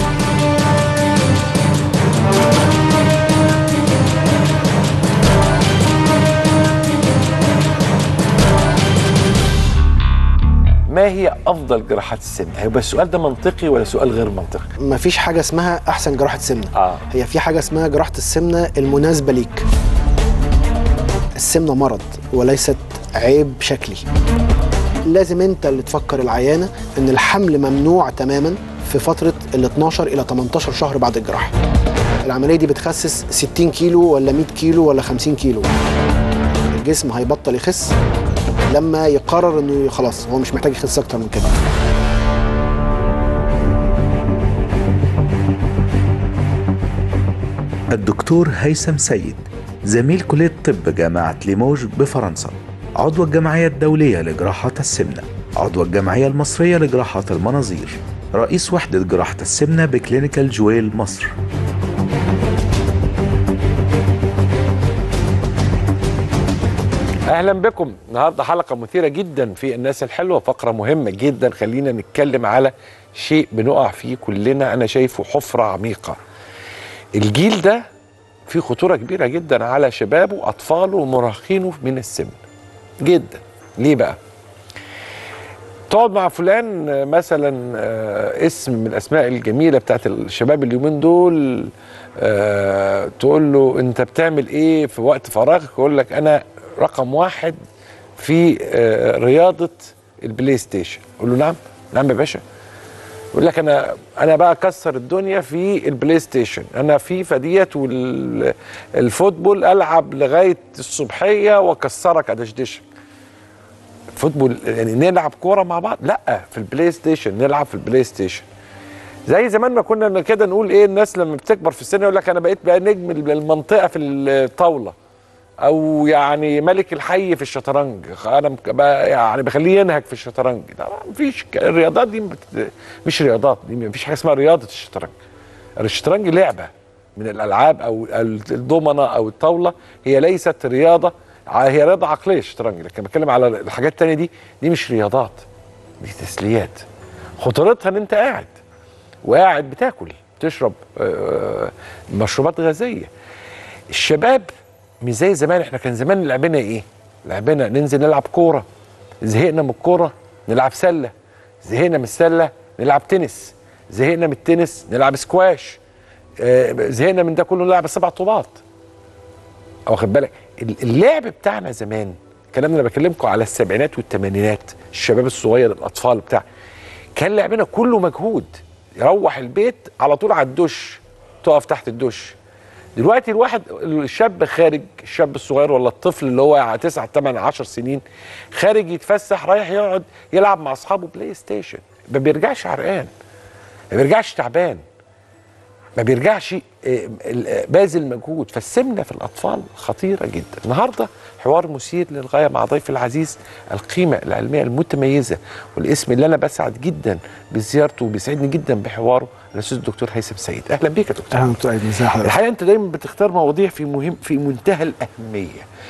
ما هي افضل جراحات السمنه هيبقى السؤال ده منطقي ولا سؤال غير منطقي ما فيش حاجه اسمها احسن جراحه سمنه اه هي في حاجه اسمها جراحه السمنه المناسبه ليك السمنه مرض وليست عيب شكلي لازم انت اللي تفكر العيانه ان الحمل ممنوع تماما في فتره ال 12 الى 18 شهر بعد الجراحه العمليه دي بتخسس 60 كيلو ولا 100 كيلو ولا 50 كيلو الجسم هيبطل يخس لما يقرر انه خلاص هو مش محتاج يخس اكتر من كده الدكتور هيثم سيد زميل كلية طب جامعة ليموج بفرنسا عضو الجمعية الدولية لجراحات السمنة عضو الجمعية المصرية لجراحات المناظير رئيس وحدة جراحة السمنة بكلينيكال جويل مصر اهلا بكم النهارده حلقه مثيره جدا في الناس الحلوه فقره مهمه جدا خلينا نتكلم على شيء بنقع فيه كلنا انا شايفه حفره عميقه الجيل ده فيه خطوره كبيره جدا على شبابه واطفاله ومراهقينه من السن جدا ليه بقى تقعد مع فلان آه، مثلا آه، اسم من الاسماء الجميله بتاعت الشباب اليومين دول آه، تقول له انت بتعمل ايه في وقت فراغك يقول لك انا رقم واحد في آه، رياضه البلاي ستيشن قول له نعم نعم يا باشا يقول لك انا انا بقى اكسر الدنيا في البلاي ستيشن انا فيفا ديت والفوتبول العب لغايه الصبحيه واكسرك ادشدشك فوتبول يعني نلعب كوره مع بعض لا في البلاي ستيشن نلعب في البلاي ستيشن زي زمان ما كنا كده نقول ايه الناس لما بتكبر في السن يقول لك انا بقيت بقى نجم المنطقه في الطاوله او يعني ملك الحي في الشطرنج انا مك- بقى يعني بخليه ينهك في الشطرنج لا مفيش ك- الرياضات دي بت- مش رياضات دي مفيش حاجه اسمها رياضه الشطرنج الشطرنج لعبه من الالعاب او الضمنه او الطاوله هي ليست رياضه ع- هي رياضه عقليه الشطرنج لكن بتكلم على الحاجات التانيه دي دي مش رياضات دي تسليات خطورتها ان انت قاعد وقاعد بتاكل تشرب آه، مشروبات غازيه الشباب مش زي زمان احنا كان زمان لعبنا ايه لعبنا ننزل نلعب كوره زهقنا من الكوره نلعب سله زهقنا من السله نلعب تنس زهقنا من التنس نلعب سكواش آه، زهقنا من ده كله نلعب السبع طوبات واخد بالك ال- اللعب بتاعنا زمان الكلام اللي انا بكلمكم على السبعينات والثمانينات الشباب الصغير الاطفال بتاع كان لعبنا كله مجهود يروح البيت على طول على الدش تقف تحت الدش دلوقتي الواحد الشاب خارج الشاب الصغير ولا الطفل اللي هو 9 8 10 سنين خارج يتفسح رايح يقعد يلعب مع اصحابه بلاي ستيشن ما بيرجعش عرقان ما بيرجعش تعبان ما بيرجعش آه، ال- آه، باذل مجهود فالسمنه في الاطفال خطيره جدا النهارده حوار مثير للغايه مع ضيف العزيز القيمه العلميه المتميزه والاسم اللي انا بسعد جدا بزيارته وبيسعدني جدا بحواره الاستاذ الدكتور هيثم سيد اهلا بيك يا دكتور اهلا دكتور ايمن ازي حضرتك الحقيقه انت دايما بتختار مواضيع في مهم في منتهى الاهميه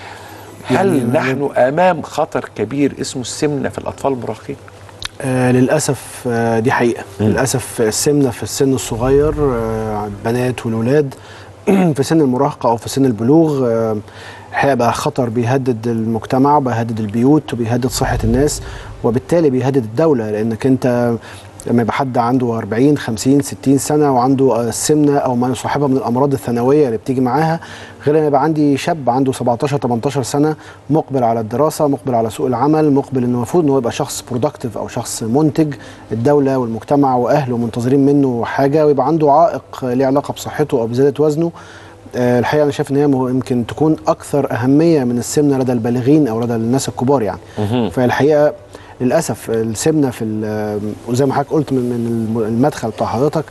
هل يعني نحن امام خطر كبير اسمه السمنه في الاطفال المراهقين آه للاسف آه دي حقيقه للاسف السمنه في السن الصغير آه البنات والولاد في سن المراهقه او في سن البلوغ آه الحقيقه بقى خطر بيهدد المجتمع بيهدد البيوت وبيهدد صحه الناس وبالتالي بيهدد الدوله لانك انت لما يبقى حد عنده 40 50 60 سنه وعنده آه، السمنه او ما يصاحبها من الامراض الثانويه اللي بتيجي معاها غير لما يبقى عندي شاب عنده 17 18 سنه مقبل على الدراسه مقبل على سوق العمل مقبل انه المفروض انه يبقى شخص برودكتيف او شخص منتج الدوله والمجتمع واهله منتظرين منه حاجه ويبقى عنده عائق ليه علاقه بصحته او بزياده وزنه آه، الحقيقه انا شايف ان هي مه- يمكن تكون اكثر اهميه من السمنه لدى البالغين او لدى الناس الكبار يعني فالحقيقه للاسف السمنه في ال- وزي ما حضرتك قلت من من الم- المدخل بتاع حضرتك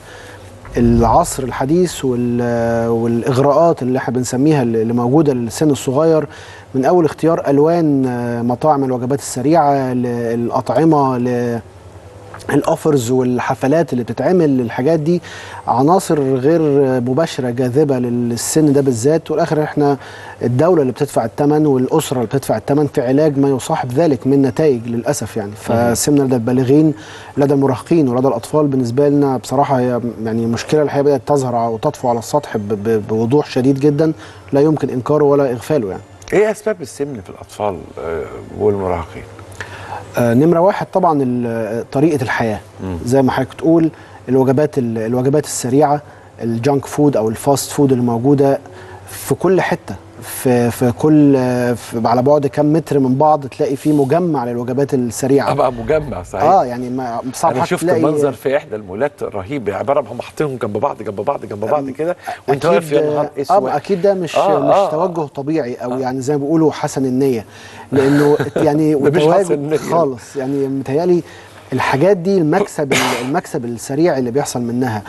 العصر الحديث وال- والاغراءات اللي احنا بنسميها اللي موجوده للسن الصغير من اول اختيار الوان آه، مطاعم الوجبات السريعه للاطعمه ل الاوفرز والحفلات اللي بتتعمل للحاجات دي عناصر غير مباشره جاذبه للسن ده بالذات والاخر احنا الدوله اللي بتدفع الثمن والاسره اللي بتدفع الثمن في علاج ما يصاحب ذلك من نتائج للاسف يعني فالسمنه لدى البالغين لدى المراهقين ولدى الاطفال بالنسبه لنا بصراحه هي يعني مشكله الحقيقه بدات تظهر وتطفو على السطح ب- ب- بوضوح شديد جدا لا يمكن انكاره ولا اغفاله يعني ايه اسباب السمنه في الاطفال آه، والمراهقين آه، نمرة واحد طبعا ال- طريقة الحياة زي ما حضرتك تقول الوجبات ال- الوجبات السريعة الجانك فود أو الفاست فود اللي موجودة في كل حتة في في كل آه، في على بعد كم متر من بعض تلاقي في مجمع للوجبات السريعة ابقى مجمع صحيح اه يعني ما صعب انا حضرتك شفت تلاقي- منظر في احدى المولات رهيب عباره هم حاطينهم جنب بعض جنب بعض جنب بعض كده وانت أكيد- واقف يا نهار اه اسود اكيد ده مش آه، مش آه، توجه طبيعي او يعني زي ما بيقولوا حسن النيه لانه يعني ده مش حسن النية. خالص يعني متهيألي الحاجات دي المكسب المكسب السريع اللي بيحصل منها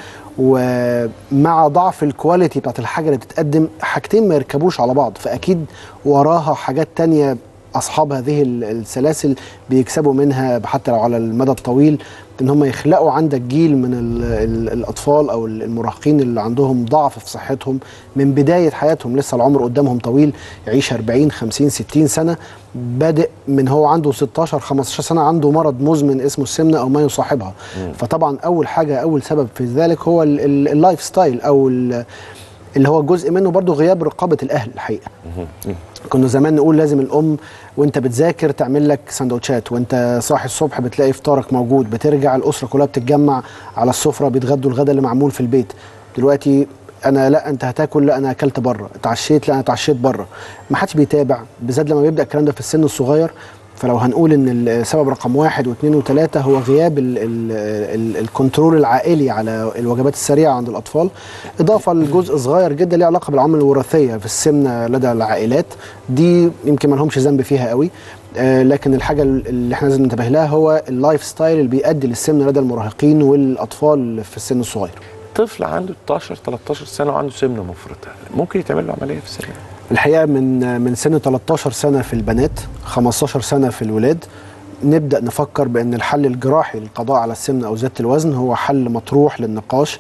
ومع ضعف الكواليتي بتاعت الحاجه اللي بتتقدم حاجتين ما يركبوش على بعض فاكيد وراها حاجات تانية اصحاب هذه ال- السلاسل بيكسبوا منها حتى لو على المدى الطويل ان هم يخلقوا عندك جيل من ال ال الاطفال او المراهقين اللي عندهم ضعف في صحتهم من بدايه حياتهم لسه العمر قدامهم طويل يعيش 40 50 60 سنه بادئ من هو عنده 16 15 سنه عنده مرض مزمن اسمه السمنه او ما يصاحبها فطبعا اول حاجه اول سبب في ذلك هو ال- ال- اللايف ستايل او ال- اللي هو جزء منه برضو غياب رقابه الاهل الحقيقه كنا زمان نقول لازم الام وانت بتذاكر تعمل لك سندوتشات وانت صاحي الصبح بتلاقي فطارك موجود بترجع الاسره كلها بتتجمع على السفره بيتغدوا الغدا اللي معمول في البيت دلوقتي انا لا انت هتاكل لا انا اكلت بره اتعشيت لا انا اتعشيت بره ما حدش بيتابع بالذات لما بيبدا الكلام ده في السن الصغير فلو هنقول ان السبب رقم واحد واثنين وثلاثه هو غياب ال ال ال الكنترول العائلي على الوجبات السريعه عند الاطفال اضافه لجزء صغير جدا ليه علاقه بالعوامل الوراثيه في السمنه لدى العائلات دي يمكن ما لهمش ذنب فيها قوي آه لكن الحاجه اللي احنا لازم ننتبه لها هو اللايف ستايل اللي بيؤدي للسمنه لدى المراهقين والاطفال في السن الصغير طفل عنده 12 13 سنه وعنده سمنه مفرطه ممكن يتعمل له عمليه في السن الحقيقه من من سن 13 سنه في البنات 15 سنه في الولاد نبدا نفكر بان الحل الجراحي للقضاء على السمنه او زياده الوزن هو حل مطروح للنقاش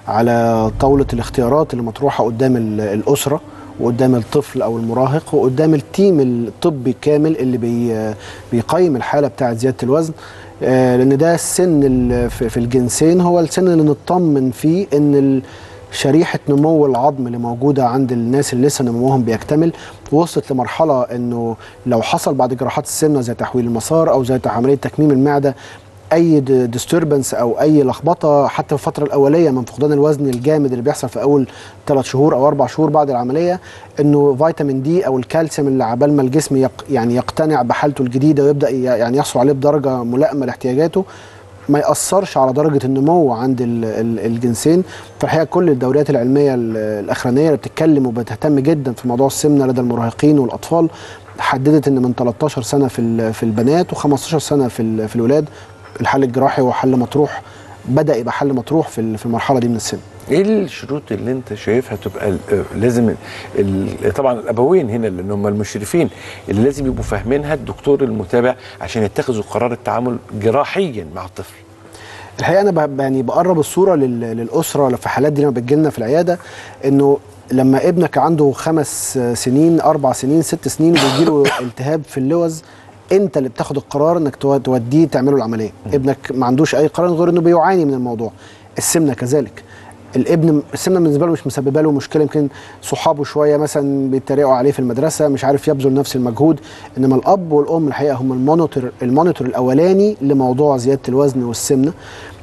على طاوله الاختيارات اللي مطروحه قدام الاسره وقدام الطفل او المراهق وقدام التيم الطبي كامل اللي بي بيقيم الحاله بتاعه زياده الوزن لان ده السن في الجنسين هو السن اللي نطمن فيه ان شريحه نمو العظم اللي موجوده عند الناس اللي لسه نموهم بيكتمل وصلت لمرحله انه لو حصل بعد جراحات السمنه زي تحويل المسار او زي عمليه تكميم المعده اي ديستربنس او اي لخبطه حتى في الفتره الاوليه من فقدان الوزن الجامد اللي بيحصل في اول ثلاث شهور او اربع شهور بعد العمليه انه فيتامين دي او الكالسيوم اللي عبال ما الجسم يق يعني يقتنع بحالته الجديده ويبدا يعني يحصل عليه بدرجه ملائمه لاحتياجاته ما ياثرش على درجه النمو عند الجنسين فالحقيقه كل الدوريات العلميه الاخرانيه اللي بتتكلم وبتهتم جدا في موضوع السمنه لدى المراهقين والاطفال حددت ان من 13 سنه في في البنات و15 سنه في في الولاد الحل الجراحي هو حل مطروح بدا يبقى حل مطروح في في المرحله دي من السن ايه الشروط اللي انت شايفها تبقى لازم طبعا الابوين هنا لان هم المشرفين اللي لازم يبقوا فاهمينها الدكتور المتابع عشان يتخذوا قرار التعامل جراحيا مع الطفل الحقيقه انا يعني بقرب الصوره للاسره في حالات دي لما بتجي لنا في العياده انه لما ابنك عنده خمس سنين اربع سنين ست سنين بيجي له التهاب في اللوز انت اللي بتاخد القرار انك توديه تعمله العمليه م. ابنك ما عندوش اي قرار غير انه بيعاني من الموضوع السمنه كذلك الابن السمنه بالنسبه له مش مسببه له مشكله يمكن صحابه شويه مثلا بيتريقوا عليه في المدرسه مش عارف يبذل نفس المجهود انما الاب والام الحقيقه هم المونيتور المونيتور الاولاني لموضوع زياده الوزن والسمنه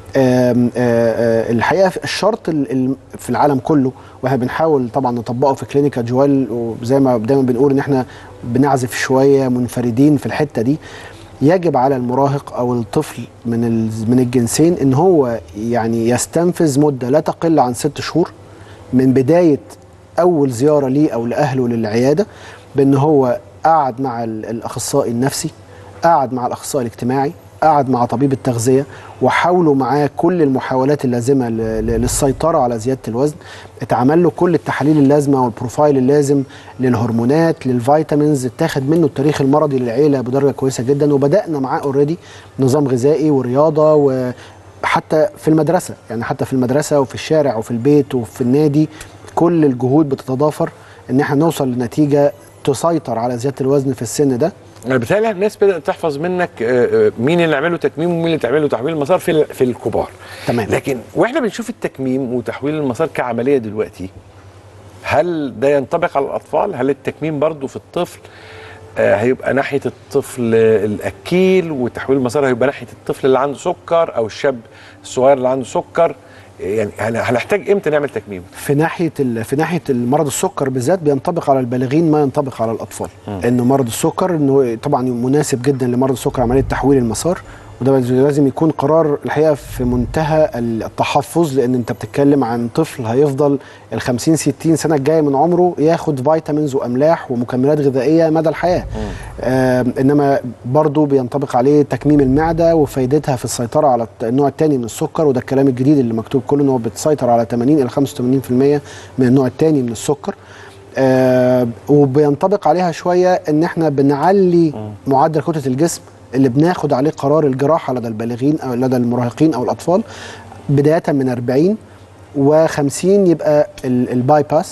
آم آم الحقيقه الشرط في العالم كله واحنا بنحاول طبعا نطبقه في كلينيكا جوال وزي ما دايما بنقول ان احنا بنعزف شويه منفردين في الحته دي يجب على المراهق او الطفل من من الجنسين ان هو يعني يستنفذ مده لا تقل عن ست شهور من بدايه اول زياره ليه او لاهله للعياده بان هو قعد مع الاخصائي النفسي قعد مع الاخصائي الاجتماعي قعد مع طبيب التغذيه وحاولوا معاه كل المحاولات اللازمه للسيطره على زياده الوزن اتعمل له كل التحاليل اللازمه والبروفايل اللازم للهرمونات للفيتامينز اتاخد منه التاريخ المرضي للعيله بدرجه كويسه جدا وبدانا معاه اوريدي نظام غذائي ورياضه وحتى في المدرسه يعني حتى في المدرسه وفي الشارع وفي البيت وفي النادي كل الجهود بتتضافر ان احنا نوصل لنتيجه تسيطر على زياده الوزن في السن ده انا بتهيألي الناس بدات تحفظ منك مين اللي عمله تكميم ومين اللي تعمله تحويل المسار في في الكبار تمام لكن واحنا بنشوف التكميم وتحويل المسار كعمليه دلوقتي هل ده ينطبق على الاطفال هل التكميم برضو في الطفل هيبقى ناحيه الطفل الاكيل وتحويل المسار هيبقى ناحيه الطفل اللي عنده سكر او الشاب الصغير اللي عنده سكر يعني هنحتاج امتى نعمل تكميم؟ في ناحيه في ناحيه المرض السكر بالذات بينطبق على البالغين ما ينطبق على الاطفال م. انه مرض السكر انه طبعا مناسب جدا لمرض السكر عمليه تحويل المسار وده لازم يكون قرار الحقيقه في منتهى التحفظ لان انت بتتكلم عن طفل هيفضل ال 50 60 سنه الجايه من عمره ياخد فيتامينز واملاح ومكملات غذائيه مدى الحياه آه انما برضه بينطبق عليه تكميم المعده وفائدتها في السيطره على النوع الثاني من السكر وده الكلام الجديد اللي مكتوب كله ان هو بتسيطر على 80 الى 85% من النوع الثاني من السكر آه وبينطبق عليها شويه ان احنا بنعلي معدل كتله الجسم اللي بناخد عليه قرار الجراحه لدى البالغين او لدى المراهقين او الاطفال بدايه من 40 و50 يبقى الباي باس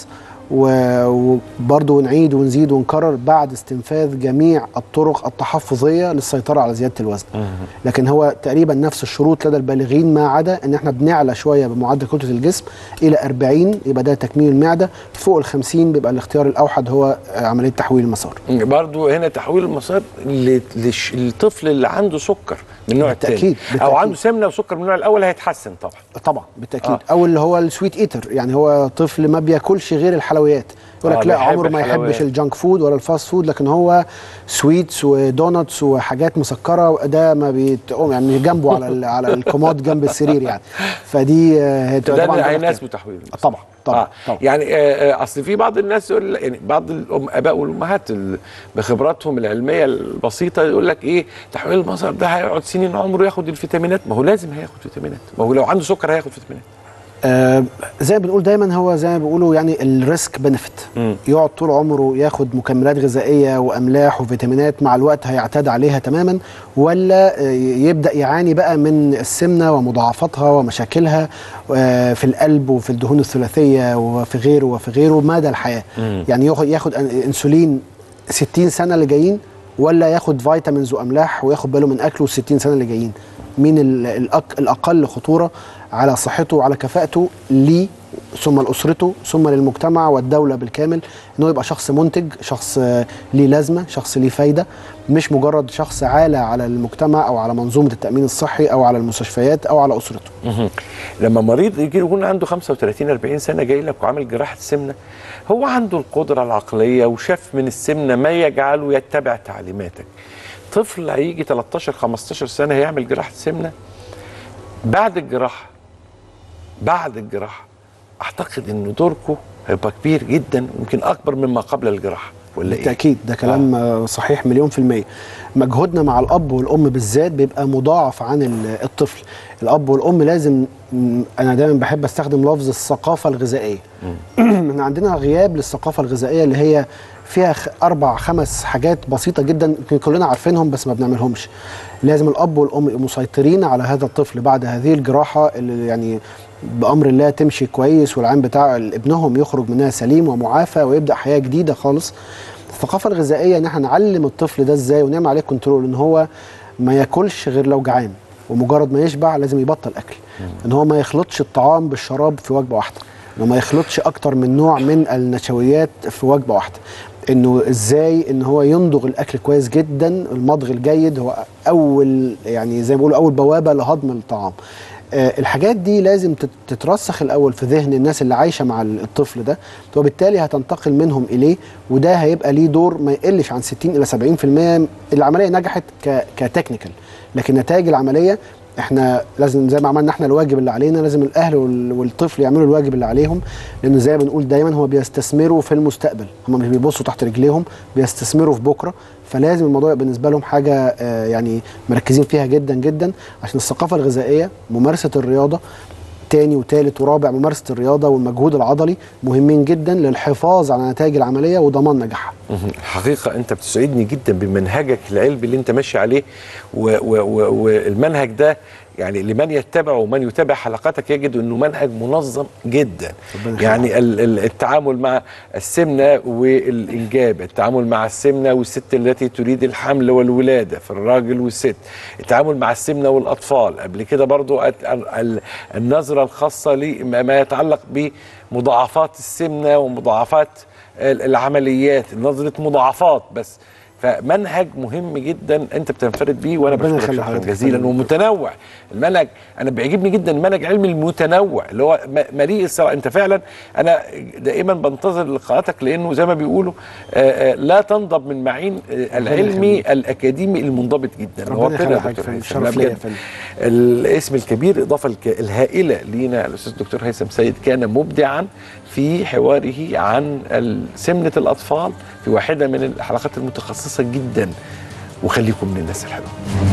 و- وبرضه نعيد ونزيد ونكرر بعد استنفاذ جميع الطرق التحفظيه للسيطره على زياده الوزن لكن هو تقريبا نفس الشروط لدى البالغين ما عدا ان احنا بنعلى شويه بمعدل كتله الجسم الى 40 يبقى ده تكميل المعده فوق ال 50 بيبقى الاختيار الاوحد هو آه، عمليه تحويل المسار برضو هنا تحويل المسار ل- للش- للطفل اللي عنده سكر من النوع الثاني بالتأكيد، او بالتأكيد. عنده سمنه وسكر من النوع الاول هيتحسن طبعا طبعا بالتاكيد آه. آه. او اللي هو السويت ايتر يعني هو طفل ما بياكلش غير الحلويات يقول آه، لك لا بيحب عمره ما الحلويات. يحبش الجانك فود ولا الفاست فود لكن هو سويتس ودونتس وحاجات مسكره ده ما بيتقوم يعني جنبه على ال- على الكومود جنب السرير يعني فدي آه، هي ده طبعا اللي ده هيناسبه الاختيار. تحويل المسار. طبعا طبعا آه. طبعا يعني آه آه، اصل في بعض الناس يقول يعني بعض الاباء والامهات ال- بخبراتهم العلميه البسيطه يقول لك ايه تحويل المسار ده هيقعد سنين عمره ياخد الفيتامينات ما هو لازم هياخد فيتامينات ما هو لو عنده سكر هياخد فيتامينات آه زي ما بنقول دايما هو زي ما بيقولوا يعني الريسك بنفيت مم. يقعد طول عمره ياخد مكملات غذائيه واملاح وفيتامينات مع الوقت هيعتاد عليها تماما ولا آه، يبدا يعاني بقى من السمنه ومضاعفاتها ومشاكلها آه، في القلب وفي الدهون الثلاثيه وفي غيره وفي غيره مدى الحياه مم. يعني ياخد ياخد أن- انسولين 60 سنه اللي جايين ولا ياخد فيتامينز واملاح وياخد باله من اكله 60 سنه اللي جايين مين ال- الأك الاقل خطوره على صحته وعلى كفاءته ليه ثم لاسرته ثم للمجتمع والدوله بالكامل انه يبقى شخص منتج شخص آه، ليه لازمه شخص ليه فايده مش مجرد شخص عالة على المجتمع او على منظومه التامين الصحي او على المستشفيات او على اسرته مهم. لما مريض يجي يكون عنده 35 40 سنه جاي لك وعامل جراحه سمنه هو عنده القدره العقليه وشاف من السمنه ما يجعله يتبع تعليماتك طفل هيجي 13 15 سنه هيعمل جراحه سمنه بعد الجراحه بعد الجراحه اعتقد ان دوركم هيبقى كبير جدا ويمكن اكبر مما قبل الجراحه ولا ايه؟ بالتاكيد ده كلام آه. صحيح مليون في الميه مجهودنا مع الاب والام بالذات بيبقى مضاعف عن ال- الطفل الاب والام لازم م، انا دايما بحب استخدم لفظ الثقافه الغذائيه من عندنا غياب للثقافه الغذائيه اللي هي فيها خ- اربع خمس حاجات بسيطه جدا يمكن كلنا عارفينهم بس ما بنعملهمش لازم الاب والام يبقوا مسيطرين على هذا الطفل بعد هذه الجراحه اللي يعني بامر الله تمشي كويس والعين بتاع ابنهم يخرج منها سليم ومعافى ويبدا حياه جديده خالص الثقافه الغذائيه ان احنا نعلم الطفل ده ازاي ونعمل عليه كنترول ان هو ما ياكلش غير لو جعان ومجرد ما يشبع لازم يبطل اكل ان هو ما يخلطش الطعام بالشراب في وجبه واحده انه ما يخلطش اكتر من نوع من النشويات في وجبه واحده انه ازاي ان هو يمضغ الاكل كويس جدا المضغ الجيد هو اول يعني زي ما بيقولوا اول بوابه لهضم الطعام آه، الحاجات دي لازم تت- تترسخ الاول في ذهن الناس اللي عايشه مع ال- الطفل ده وبالتالي هتنتقل منهم اليه وده هيبقى ليه دور ما يقلش عن 60 الى 70% العمليه نجحت ك كتكنيكال لكن نتائج العمليه احنا لازم زي ما عملنا احنا الواجب اللي علينا لازم الاهل وال- والطفل يعملوا الواجب اللي عليهم لان زي ما بنقول دايما هو بيستثمروا في المستقبل هم مش بيبصوا تحت رجليهم بيستثمروا في بكره فلازم الموضوع يبقى بالنسبه لهم حاجه آه، يعني مركزين فيها جدا جدا عشان الثقافه الغذائيه ممارسه الرياضه تاني وتالت ورابع ممارسه الرياضه والمجهود العضلي مهمين جدا للحفاظ على نتائج العمليه وضمان نجاحها مهم. الحقيقة أنت بتسعدني جدا بمنهجك العلمي اللي أنت ماشي عليه و- و- و- والمنهج ده يعني لمن يتبعه ومن يتابع حلقاتك يجد أنه منهج منظم جدا ربنا يخليك. يعني ال- ال- التعامل مع السمنة والإنجاب التعامل مع السمنة والست التي تريد الحمل والولادة في الراجل والست التعامل مع السمنة والأطفال قبل كده برضو ال- ال- النظرة الخاصة لما يتعلق بمضاعفات السمنة ومضاعفات ال- العمليات نظره مضاعفات بس فمنهج مهم جدا انت بتنفرد بيه وانا ربنا بشكرك يخلي شكرا حضرتك. جزيلا ومتنوع المنهج انا بيعجبني جدا المنهج العلمي المتنوع اللي هو م- مليء الصراحه انت فعلا انا دائما بنتظر لقاءاتك لانه زي ما بيقولوا آه، آه، لا تنضب من معين آه، العلمي الاكاديمي المنضبط جدا ربنا نورتنا يخلي يا حضرتك دكتور يا هيثم. فندم. لا شرف ليا بجد. يا فندم. الاسم الكبير الاضافه الك- الهائله لينا الاستاذ الدكتور هيثم سيد كان مبدعا في حواره عن ال- سمنه الاطفال في واحده من الحلقات المتخصصه جدا وخليكم من الناس الحلوه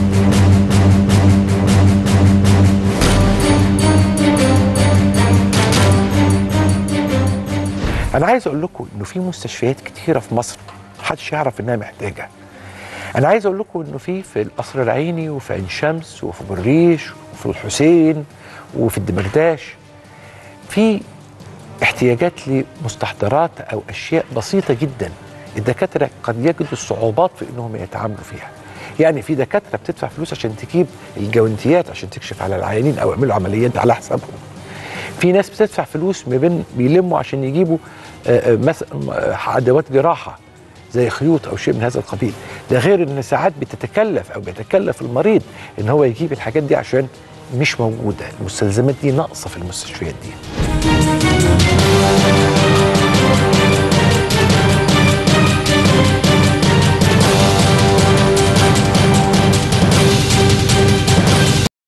انا عايز اقول لكم انه في مستشفيات كتيره في مصر محدش يعرف انها محتاجه انا عايز اقول لكم انه في في القصر العيني وفي عين شمس وفي بالريش وفي الحسين وفي الدمرداش في احتياجات لمستحضرات او اشياء بسيطه جدا الدكاتره قد يجدوا صعوبات في انهم يتعاملوا فيها يعني في دكاتره بتدفع فلوس عشان تجيب الجوانتيات عشان تكشف على العيانين او يعملوا عمليات على حسابهم في ناس بتدفع فلوس ما بين بيلموا عشان يجيبوا آه، آه، مثلا آه، ادوات جراحه زي خيوط او شيء من هذا القبيل ده غير ان ساعات بتتكلف او بيتكلف المريض ان هو يجيب الحاجات دي عشان مش موجوده المستلزمات دي ناقصه في المستشفيات دي